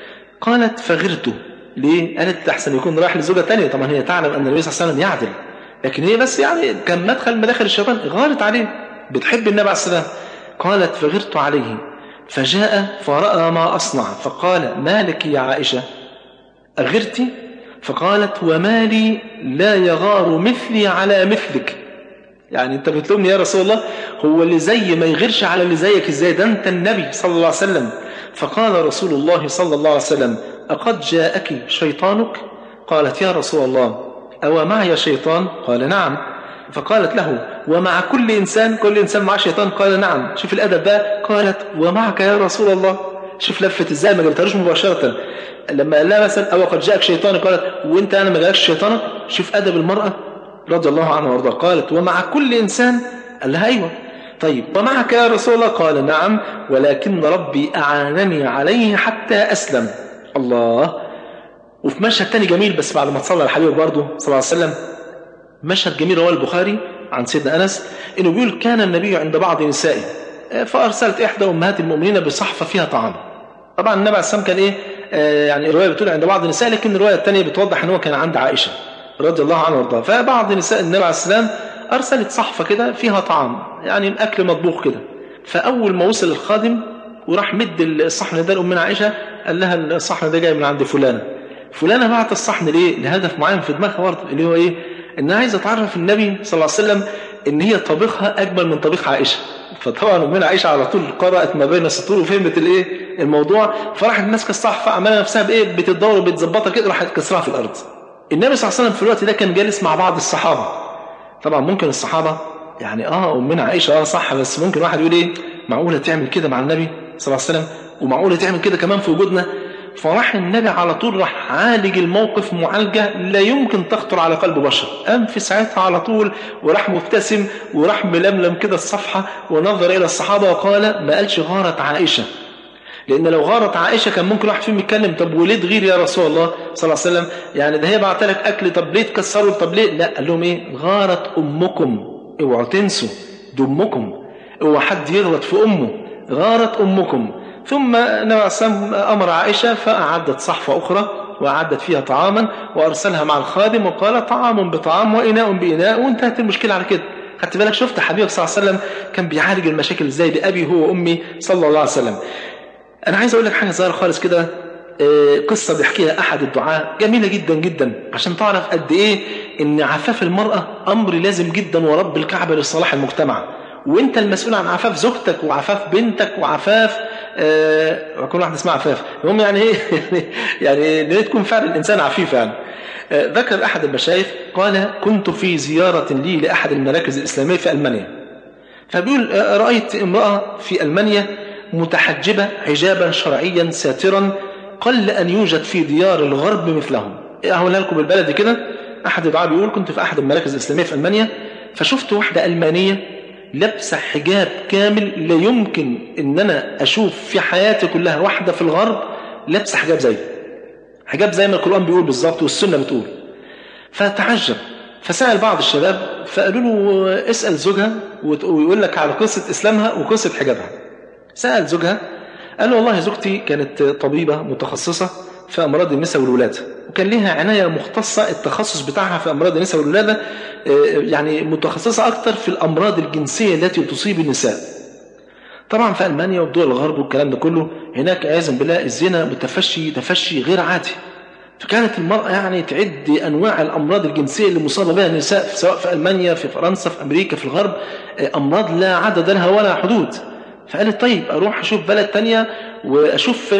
قالت فغرت ليه؟ قالت أحسن يكون رايح لزوجة تانية طبعا هي تعلم أن النبي صلى الله عليه وسلم يعدل لكن هي بس يعني كان مدخل مداخل الشيطان غارت عليه بتحب النبي عليه السلام قالت فغرت عليه فجاء فرأى ما أصنع فقال ما لك يا عائشة أغرت فقالت وما لي لا يغار مثلي على مثلك يعني انت بتلومني يا رسول الله هو اللي زي ما يغيرش على اللي زيك ازاي ده انت النبي صلى الله عليه وسلم فقال رسول الله صلى الله عليه وسلم أقد جاءك شيطانك قالت يا رسول الله أو معي شيطان قال نعم فقالت له ومع كل إنسان كل إنسان معه شيطان قال نعم شوف الأدب بقى قالت ومعك يا رسول الله شوف لفة ازاي ما جبتهاش مباشرة لما قال لها مثلا أو قد جاءك شيطان قالت وانت أنا ما جاءكش شيطانك شوف أدب المرأة رضي الله عنها وارضاها قالت ومع كل إنسان قال لها أيوة طيب ومعك يا رسول الله قال نعم ولكن ربي أعانني عليه حتى أسلم الله وفي مشهد تاني جميل بس بعد ما تصلى على الحبيب برضه صلى الله عليه وسلم مشهد جميل رواه البخاري عن سيدنا أنس إنه بيقول كان النبي عند بعض نسائه فأرسلت إحدى أمهات المؤمنين بصحفة فيها طعام طبعا النبي عليه السلام كان إيه آه يعني الرواية بتقول عند بعض النساء لكن الرواية الثانية بتوضح إن هو كان عند عائشة رضي الله عنها وارضاها فبعض نساء النبي عليه السلام أرسلت صحفة كده فيها طعام يعني أكل مطبوخ كده فأول ما وصل الخادم وراح مد الصحن ده لأمنا عائشة قال لها الصحن ده جاي من عند فلانة فلانة بعت الصحن ليه لهدف معين في دماغها برضه اللي هو إيه إنها عايزة تعرف النبي صلى الله عليه وسلم إن هي طبيخها أجمل من طبيخ عائشة فطبعا أمنا عائشة على طول قرأت ما بين السطور وفهمت الإيه الموضوع فراحت ماسكة الصحفة عمالة نفسها بإيه بتدور وبتظبطها كده راحت كسرها في الأرض النبي صلى الله عليه وسلم في الوقت ده كان جالس مع بعض الصحابة طبعا ممكن الصحابة يعني اه أمنا عائشة اه صح بس ممكن واحد يقول إيه معقولة تعمل كده مع النبي صلى الله عليه وسلم ومعقولة تعمل كده كمان في وجودنا فراح النبي على طول راح عالج الموقف معالجة لا يمكن تخطر على قلب بشر قام في ساعتها على طول وراح مبتسم وراح ململم كده الصفحة ونظر إلى الصحابة وقال ما قالش غارت عائشة لأن لو غارت عائشة كان ممكن واحد فيهم يتكلم طب وليه تغير يا رسول الله صلى الله عليه وسلم يعني ده هي بعت لك أكل طب ليه تكسروا طب ليه لا قال لهم إيه غارت أمكم اوعوا تنسوا دي أمكم اوعى حد يغلط في أمه غارت أمكم ثم النبي عليه الصلاة أمر عائشة فأعدت صحفة أخرى وأعدت فيها طعاما وأرسلها مع الخادم وقال طعام بطعام وإناء بإناء وانتهت المشكلة على كده خدت بالك شفت حبيبك صلى الله عليه وسلم كان بيعالج المشاكل ازاي بأبي هو وأمي صلى الله عليه وسلم أنا عايز أقول لك حاجة صغيرة خالص كده قصة بيحكيها أحد الدعاة جميلة جدا جدا عشان تعرف قد إيه إن عفاف المرأة أمر لازم جدا ورب الكعبة لصلاح المجتمع وانت المسؤول عن عفاف زوجتك وعفاف بنتك وعفاف آه كل واحد اسمها عفاف المهم يعني ايه يعني ليه تكون فعلا الانسان عفيف يعني آه ذكر احد المشايخ قال كنت في زياره لي لاحد المراكز الاسلاميه في المانيا فبيقول آه رايت امراه في المانيا متحجبه حجابا شرعيا ساترا قل ان يوجد في ديار الغرب مثلهم اقولها لكم بالبلدي كده احد الدعاء بيقول كنت في احد المراكز الاسلاميه في المانيا فشفت واحده المانيه لابسه حجاب كامل لا يمكن ان انا اشوف في حياتي كلها واحده في الغرب لابسه حجاب زي حجاب زي ما القران بيقول بالظبط والسنه بتقول فتعجب فسال بعض الشباب فقالوا له اسال زوجها ويقول لك على قصه اسلامها وقصه حجابها سال زوجها قال له والله زوجتي كانت طبيبه متخصصه في امراض النساء والولاده وكان لها عنايه مختصه التخصص بتاعها في امراض النساء والولاده يعني متخصصه اكتر في الامراض الجنسيه التي تصيب النساء طبعا في المانيا ودول الغرب والكلام ده كله هناك عياذا بالله الزنا متفشي تفشي غير عادي فكانت المرأة يعني تعد أنواع الأمراض الجنسية اللي مصابة بها النساء سواء في ألمانيا في فرنسا في أمريكا في الغرب أمراض لا عدد لها ولا حدود فقالت طيب أروح أشوف بلد تانية وأشوف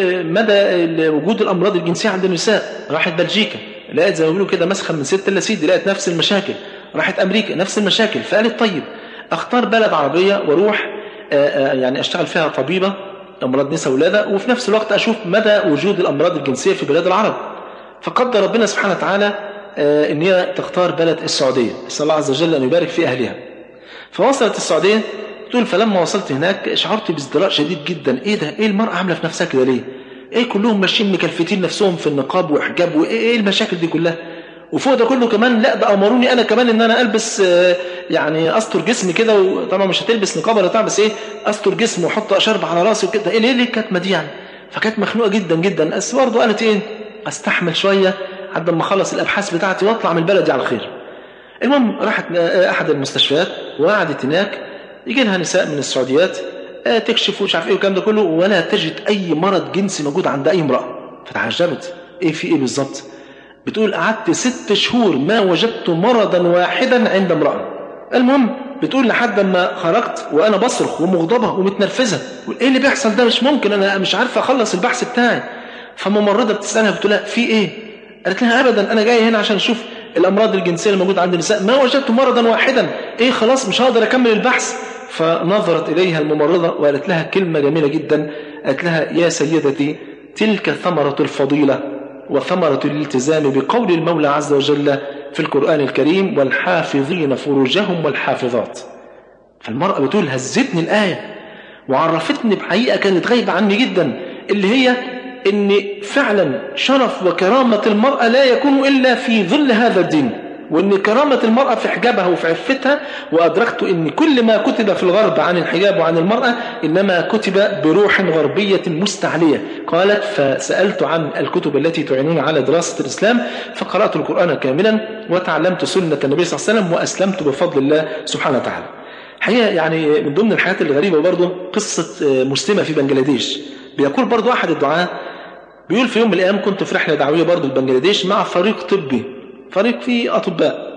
مدى وجود الأمراض الجنسية عند النساء راحت بلجيكا لقيت زي ما بيقولوا كده مسخن من ست إلا سيدي لقيت نفس المشاكل راحت أمريكا نفس المشاكل فقالت طيب أختار بلد عربية وأروح يعني أشتغل فيها طبيبة أمراض نساء ولادة وفي نفس الوقت أشوف مدى وجود الأمراض الجنسية في بلاد العرب فقدر ربنا سبحانه وتعالى ان هي تختار بلد السعودية نسأل الله عز وجل أن يبارك في أهلها فوصلت السعودية تقول فلما وصلت هناك شعرت بازدراء شديد جدا ايه ده ايه المرأة عاملة في نفسها كده ليه ايه كلهم ماشيين مكلفتين نفسهم في النقاب وحجاب وايه ايه المشاكل دي كلها وفوق ده كله كمان لا ده امروني انا كمان ان انا البس يعني استر جسمي كده وطبعا مش هتلبس نقاب ولا بتاع بس ايه استر جسمي واحط اشرب على راسي وكده ايه ليه ليه الكتمه دي يعني فكانت مخنوقه جدا جدا بس برضه قالت ايه استحمل شويه لحد ما اخلص الابحاث بتاعتي واطلع من بلدي على خير المهم راحت احد المستشفيات وقعدت هناك يجي لها نساء من السعوديات تكشف ومش عارف ايه والكلام ده كله ولا تجد اي مرض جنسي موجود عند اي امراه فتعجبت ايه في ايه بالظبط بتقول قعدت ست شهور ما وجدت مرضا واحدا عند امراه المهم بتقول لحد ما خرجت وانا بصرخ ومغضبه ومتنرفزه ايه اللي بيحصل ده مش ممكن انا مش عارفه اخلص البحث بتاعي فممرضه بتسالها بتقول لها في ايه قالت لها ابدا انا جاي هنا عشان اشوف الامراض الجنسيه اللي موجوده عند النساء ما وجدت مرضا واحدا ايه خلاص مش هقدر اكمل البحث فنظرت اليها الممرضه وقالت لها كلمه جميله جدا قالت لها يا سيدتي تلك ثمره الفضيله وثمره الالتزام بقول المولى عز وجل في القران الكريم والحافظين فروجهم والحافظات فالمراه بتقول هزتني الايه وعرفتني بحقيقه كانت غايبه عني جدا اللي هي ان فعلا شرف وكرامة المرأة لا يكون إلا في ظل هذا الدين وان كرامة المرأة في حجابها وفي عفتها وأدركت ان كل ما كتب في الغرب عن الحجاب وعن المرأة إنما كتب بروح غربية مستعلية قالت فسألت عن الكتب التي تعينون على دراسة الإسلام فقرأت القرآن كاملا وتعلمت سنة النبي صلى الله عليه وسلم وأسلمت بفضل الله سبحانه وتعالى حقيقة يعني من ضمن الحاجات الغريبة برضه قصة مسلمة في بنجلاديش بيقول برضه أحد الدعاة بيقول في يوم من الأيام كنت في رحلة دعوية برضه لبنجلاديش مع فريق طبي فريق فيه أطباء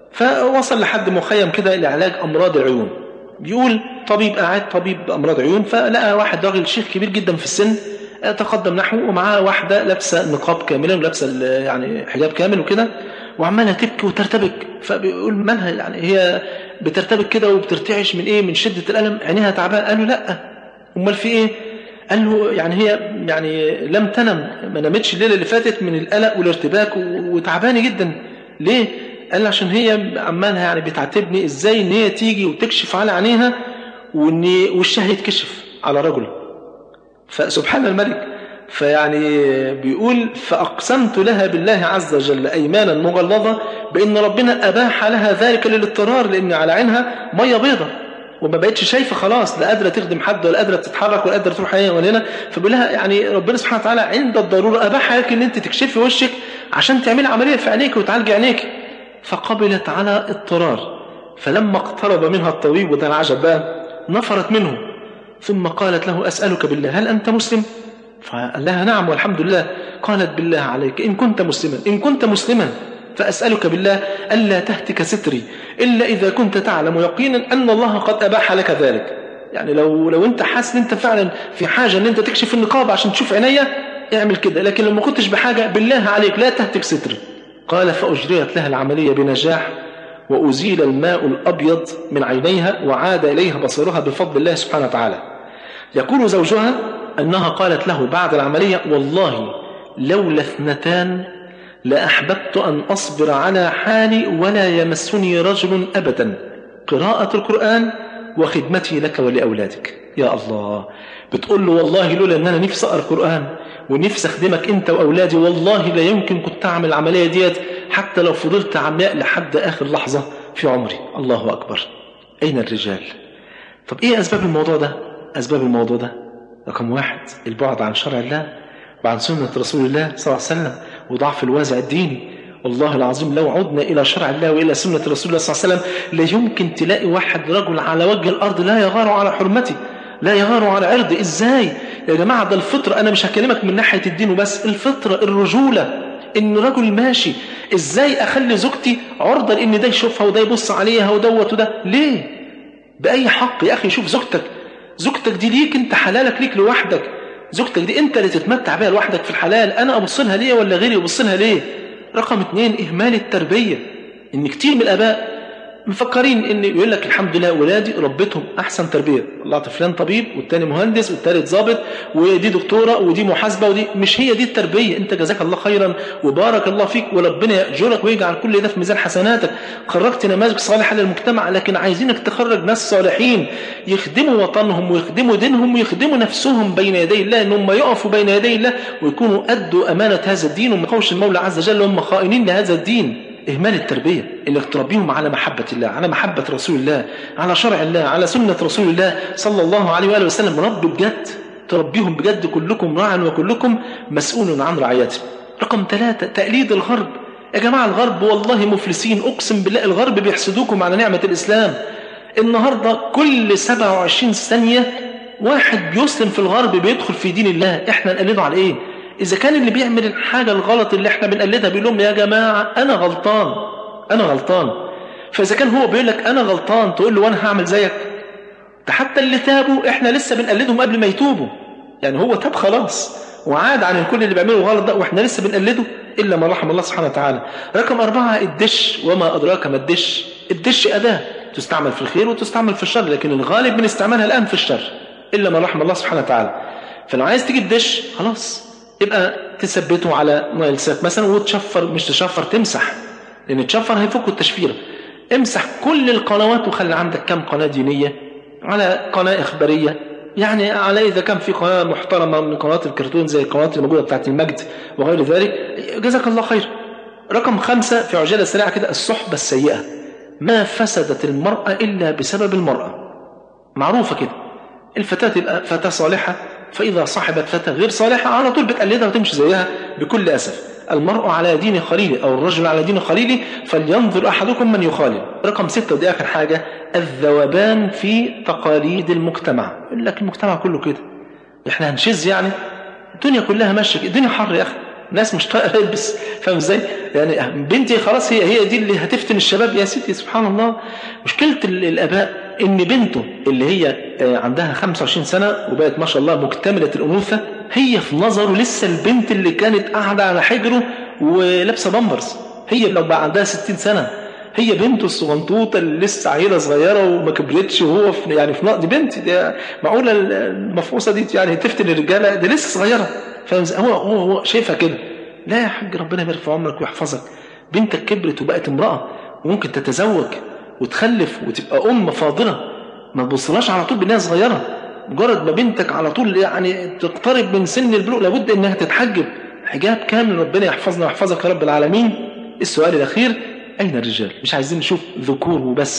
فوصل لحد مخيم كده لعلاج أمراض العيون بيقول طبيب قاعد طبيب أمراض عيون فلقى واحد راجل شيخ كبير جدا في السن تقدم نحوه ومعاه واحدة لابسة نقاب كاملا ولابسة يعني حجاب كامل وكده وعمالة تبكي وترتبك فبيقول مالها يعني هي بترتبك كده وبترتعش من ايه من شدة الألم عينيها تعبان قال له لا امال في ايه قال له يعني هي يعني لم تنم ما نامتش الليله اللي فاتت من القلق والارتباك وتعبانه جدا ليه قال عشان هي عمالها يعني بتعاتبني ازاي ان هي تيجي وتكشف على عينيها وان وشها يتكشف على رجل فسبحان الملك فيعني بيقول فأقسمت لها بالله عز وجل أيمانا مغلظة بأن ربنا أباح لها ذلك للاضطرار لأن على عينها مية بيضة وما بقتش شايفه خلاص لا قادره تخدم حد ولا قادره تتحرك ولا قادره تروح هنا ولا هنا فبيقول لها يعني ربنا سبحانه وتعالى عند الضروره اباح لك ان انت تكشفي وشك عشان تعملي عمليه في عينيك وتعالجي عينيك فقبلت على اضطرار فلما اقترب منها الطبيب وده العجب بقى نفرت منه ثم قالت له اسالك بالله هل انت مسلم؟ فقال لها نعم والحمد لله قالت بالله عليك إن كنت مسلما إن كنت مسلما فأسألك بالله ألا تهتك ستري إلا إذا كنت تعلم يقينا أن الله قد أباح لك ذلك يعني لو لو أنت حاسس أن أنت فعلا في حاجة أن أنت تكشف النقاب عشان تشوف عينيا اعمل كده لكن لو ما كنتش بحاجة بالله عليك لا تهتك ستري قال فأجريت لها العملية بنجاح وأزيل الماء الأبيض من عينيها وعاد إليها بصرها بفضل الله سبحانه وتعالى يقول زوجها أنها قالت له بعد العملية والله لولا اثنتان لأحببت أن أصبر على حالي ولا يمسني رجل أبدا قراءة القرآن وخدمتي لك ولأولادك يا الله بتقول له والله لولا أن أنا نفسي أقرأ القرآن ونفسي أخدمك أنت وأولادي والله لا يمكن كنت أعمل العملية ديت حتى لو فضلت عمياء لحد آخر لحظة في عمري الله أكبر أين الرجال طب إيه أسباب الموضوع ده أسباب الموضوع ده رقم واحد البعد عن شرع الله وعن سنة رسول الله صلى الله عليه وسلم وضعف الوازع الديني والله العظيم لو عدنا إلى شرع الله وإلى سنة رسول الله صلى الله عليه وسلم لا يمكن تلاقي واحد رجل على وجه الأرض لا يغار على حرمته لا يغار على عرضه إزاي يا جماعة ده الفطرة أنا مش هكلمك من ناحية الدين وبس الفطرة الرجولة إن رجل ماشي إزاي أخلي زوجتي عرضة لإن ده يشوفها وده يبص عليها ودوت وده ليه بأي حق يا أخي شوف زوجتك زوجتك دي ليك انت حلالك ليك لوحدك زوجتك دي انت اللي تتمتع بيها لوحدك في الحلال انا ابص لها ليه ولا غيري يبص لها ليه رقم اتنين اهمال التربية ان كتير من الاباء مفكرين ان يقول لك الحمد لله ولادي ربيتهم احسن تربيه طلعت فلان طبيب والتاني مهندس والتالت ضابط ودي دكتوره ودي محاسبه ودي مش هي دي التربيه انت جزاك الله خيرا وبارك الله فيك وربنا ياجرك ويجعل كل ده في ميزان حسناتك خرجت نماذج صالحه للمجتمع لكن عايزينك تخرج ناس صالحين يخدموا وطنهم ويخدموا دينهم ويخدموا نفسهم بين يدي الله ان هم يقفوا بين يدي الله ويكونوا ادوا امانه هذا الدين وما يخوش المولى عز وجل هم خائنين لهذا الدين إهمال التربية إنك تربيهم على محبة الله على محبة رسول الله على شرع الله على سنة رسول الله صلى الله عليه وآله وسلم رب بجد تربيهم بجد كلكم راع وكلكم مسؤول عن رعايته رقم ثلاثة تقليد الغرب يا جماعة الغرب والله مفلسين أقسم بالله الغرب بيحسدوكم على نعمة الإسلام النهاردة كل 27 ثانية واحد بيسلم في الغرب بيدخل في دين الله احنا نقلده على ايه إذا كان اللي بيعمل الحاجة الغلط اللي احنا بنقلدها بيقول لهم يا جماعة أنا غلطان أنا غلطان فإذا كان هو بيقول لك أنا غلطان تقول له وأنا هعمل زيك ده حتى اللي تابوا احنا لسه بنقلدهم قبل ما يتوبوا يعني هو تاب خلاص وعاد عن كل اللي بيعمله غلط ده واحنا لسه بنقلده إلا ما رحم الله سبحانه وتعالى رقم أربعة الدش وما أدراك ما الدش الدش أداة تستعمل في الخير وتستعمل في الشر لكن الغالب من استعمالها الآن في الشر إلا ما رحم الله سبحانه وتعالى فلو عايز تجيب دش خلاص يبقى تثبته على نايل سات مثلا وتشفر مش تشفر تمسح لان تشفر هيفك التشفيره امسح كل القنوات وخلي عندك كم قناه دينيه على قناه اخباريه يعني على اذا كان في قناه محترمه من قنوات الكرتون زي القنوات الموجوده بتاعت المجد وغير ذلك جزاك الله خير رقم خمسة في عجالة سريعة كده الصحبة السيئة ما فسدت المرأة إلا بسبب المرأة معروفة كده الفتاة تبقى فتاة صالحة فإذا صاحبت فتاة غير صالحة على طول بتقلدها وتمشي زيها بكل أسف المرء على دين خليله أو الرجل على دين خليله فلينظر أحدكم من يخالل رقم ستة ودي آخر حاجة الذوبان في تقاليد المجتمع يقول لك المجتمع كله كده احنا هنشز يعني الدنيا كلها ماشيه الدنيا حر يا اخي ناس مش طايقه تلبس فاهم ازاي يعني بنتي خلاص هي هي دي اللي هتفتن الشباب يا ستي سبحان الله مشكله الاباء ان بنته اللي هي عندها 25 سنه وبقت ما شاء الله مكتمله الانوثه هي في نظره لسه البنت اللي كانت قاعده على حجره ولابسه بامبرز هي لو بقى عندها 60 سنه هي بنته الصغنطوطه اللي لسه عيله صغيره وما كبرتش وهو في يعني في دي بنت دي معقوله المفعوصه دي يعني تفتن الرجاله دي لسه صغيره فاهم هو هو هو شايفها كده لا يا حاج ربنا يبارك في عمرك ويحفظك بنتك كبرت وبقت امراه وممكن تتزوج وتخلف وتبقى ام فاضله ما تبصلهاش على طول بانها صغيره مجرد ما بنتك على طول يعني تقترب من سن البلوغ لابد انها تتحجب حجاب كامل ربنا يحفظنا ويحفظك يا رب العالمين السؤال الاخير أين الرجال مش عايزين نشوف ذكور وبس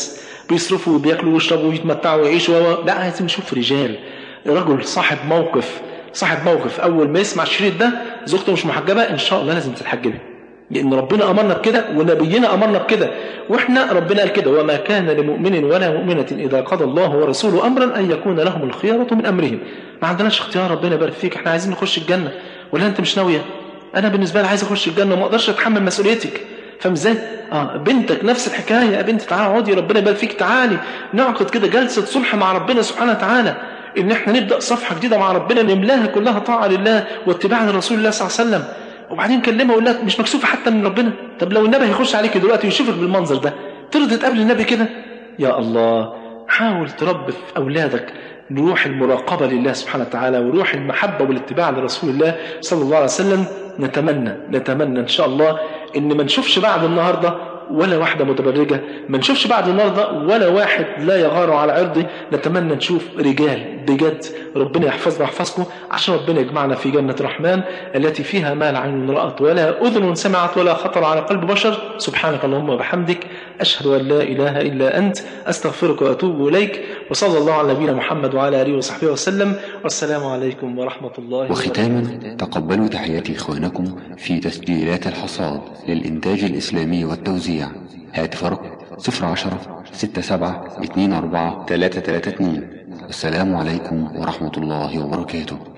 بيصرفوا وبياكلوا ويشربوا ويتمتعوا ويعيشوا لا عايزين نشوف رجال رجل صاحب موقف صاحب موقف اول ما يسمع الشريط ده زوجته مش محجبه ان شاء الله لازم تتحجبي لان ربنا امرنا بكده ونبينا امرنا بكده واحنا ربنا قال كده وما كان لمؤمن ولا مؤمنه اذا قضى الله ورسوله امرا ان يكون لهم الخيره من امرهم ما عندناش اختيار ربنا يبارك فيك احنا عايزين نخش الجنه ولا انت مش ناويه انا بالنسبه لي عايز اخش الجنه وما اقدرش اتحمل مسؤوليتك فاهم ازاي؟ اه بنتك نفس الحكايه يا بنت تعالى اقعدي ربنا يبارك فيك تعالي نعقد كده جلسه صلح مع ربنا سبحانه وتعالى ان احنا نبدا صفحه جديده مع ربنا نملاها كلها طاعه لله واتباع لرسول الله صلى الله عليه وسلم وبعدين كلمها وقول لها مش مكسوفه حتى من ربنا طب لو النبي هيخش عليك دلوقتي ويشوفك بالمنظر ده ترضي تقابل النبي كده يا الله حاول تربي في اولادك روح المراقبه لله سبحانه وتعالى وروح المحبه والاتباع لرسول الله صلى الله عليه وسلم نتمنى نتمنى ان شاء الله ان ما نشوفش بعد النهارده ولا واحدة متبرجة ما نشوفش بعد النهارده ولا واحد لا يغار على عرضي نتمنى نشوف رجال بجد ربنا يحفظنا ويحفظكم عشان ربنا يجمعنا في جنة الرحمن التي فيها ما لا عين رأت ولا أذن سمعت ولا خطر على قلب بشر سبحانك اللهم وبحمدك أشهد أن لا إله إلا أنت أستغفرك وأتوب إليك وصلى الله على نبينا محمد وعلى آله وصحبه وسلم والسلام عليكم ورحمة الله وختاما تقبلوا تحيات إخوانكم في تسجيلات الحصاد للإنتاج الإسلامي والتوزيع هاتف رقم 010 67 24 332 السلام عليكم ورحمة الله وبركاته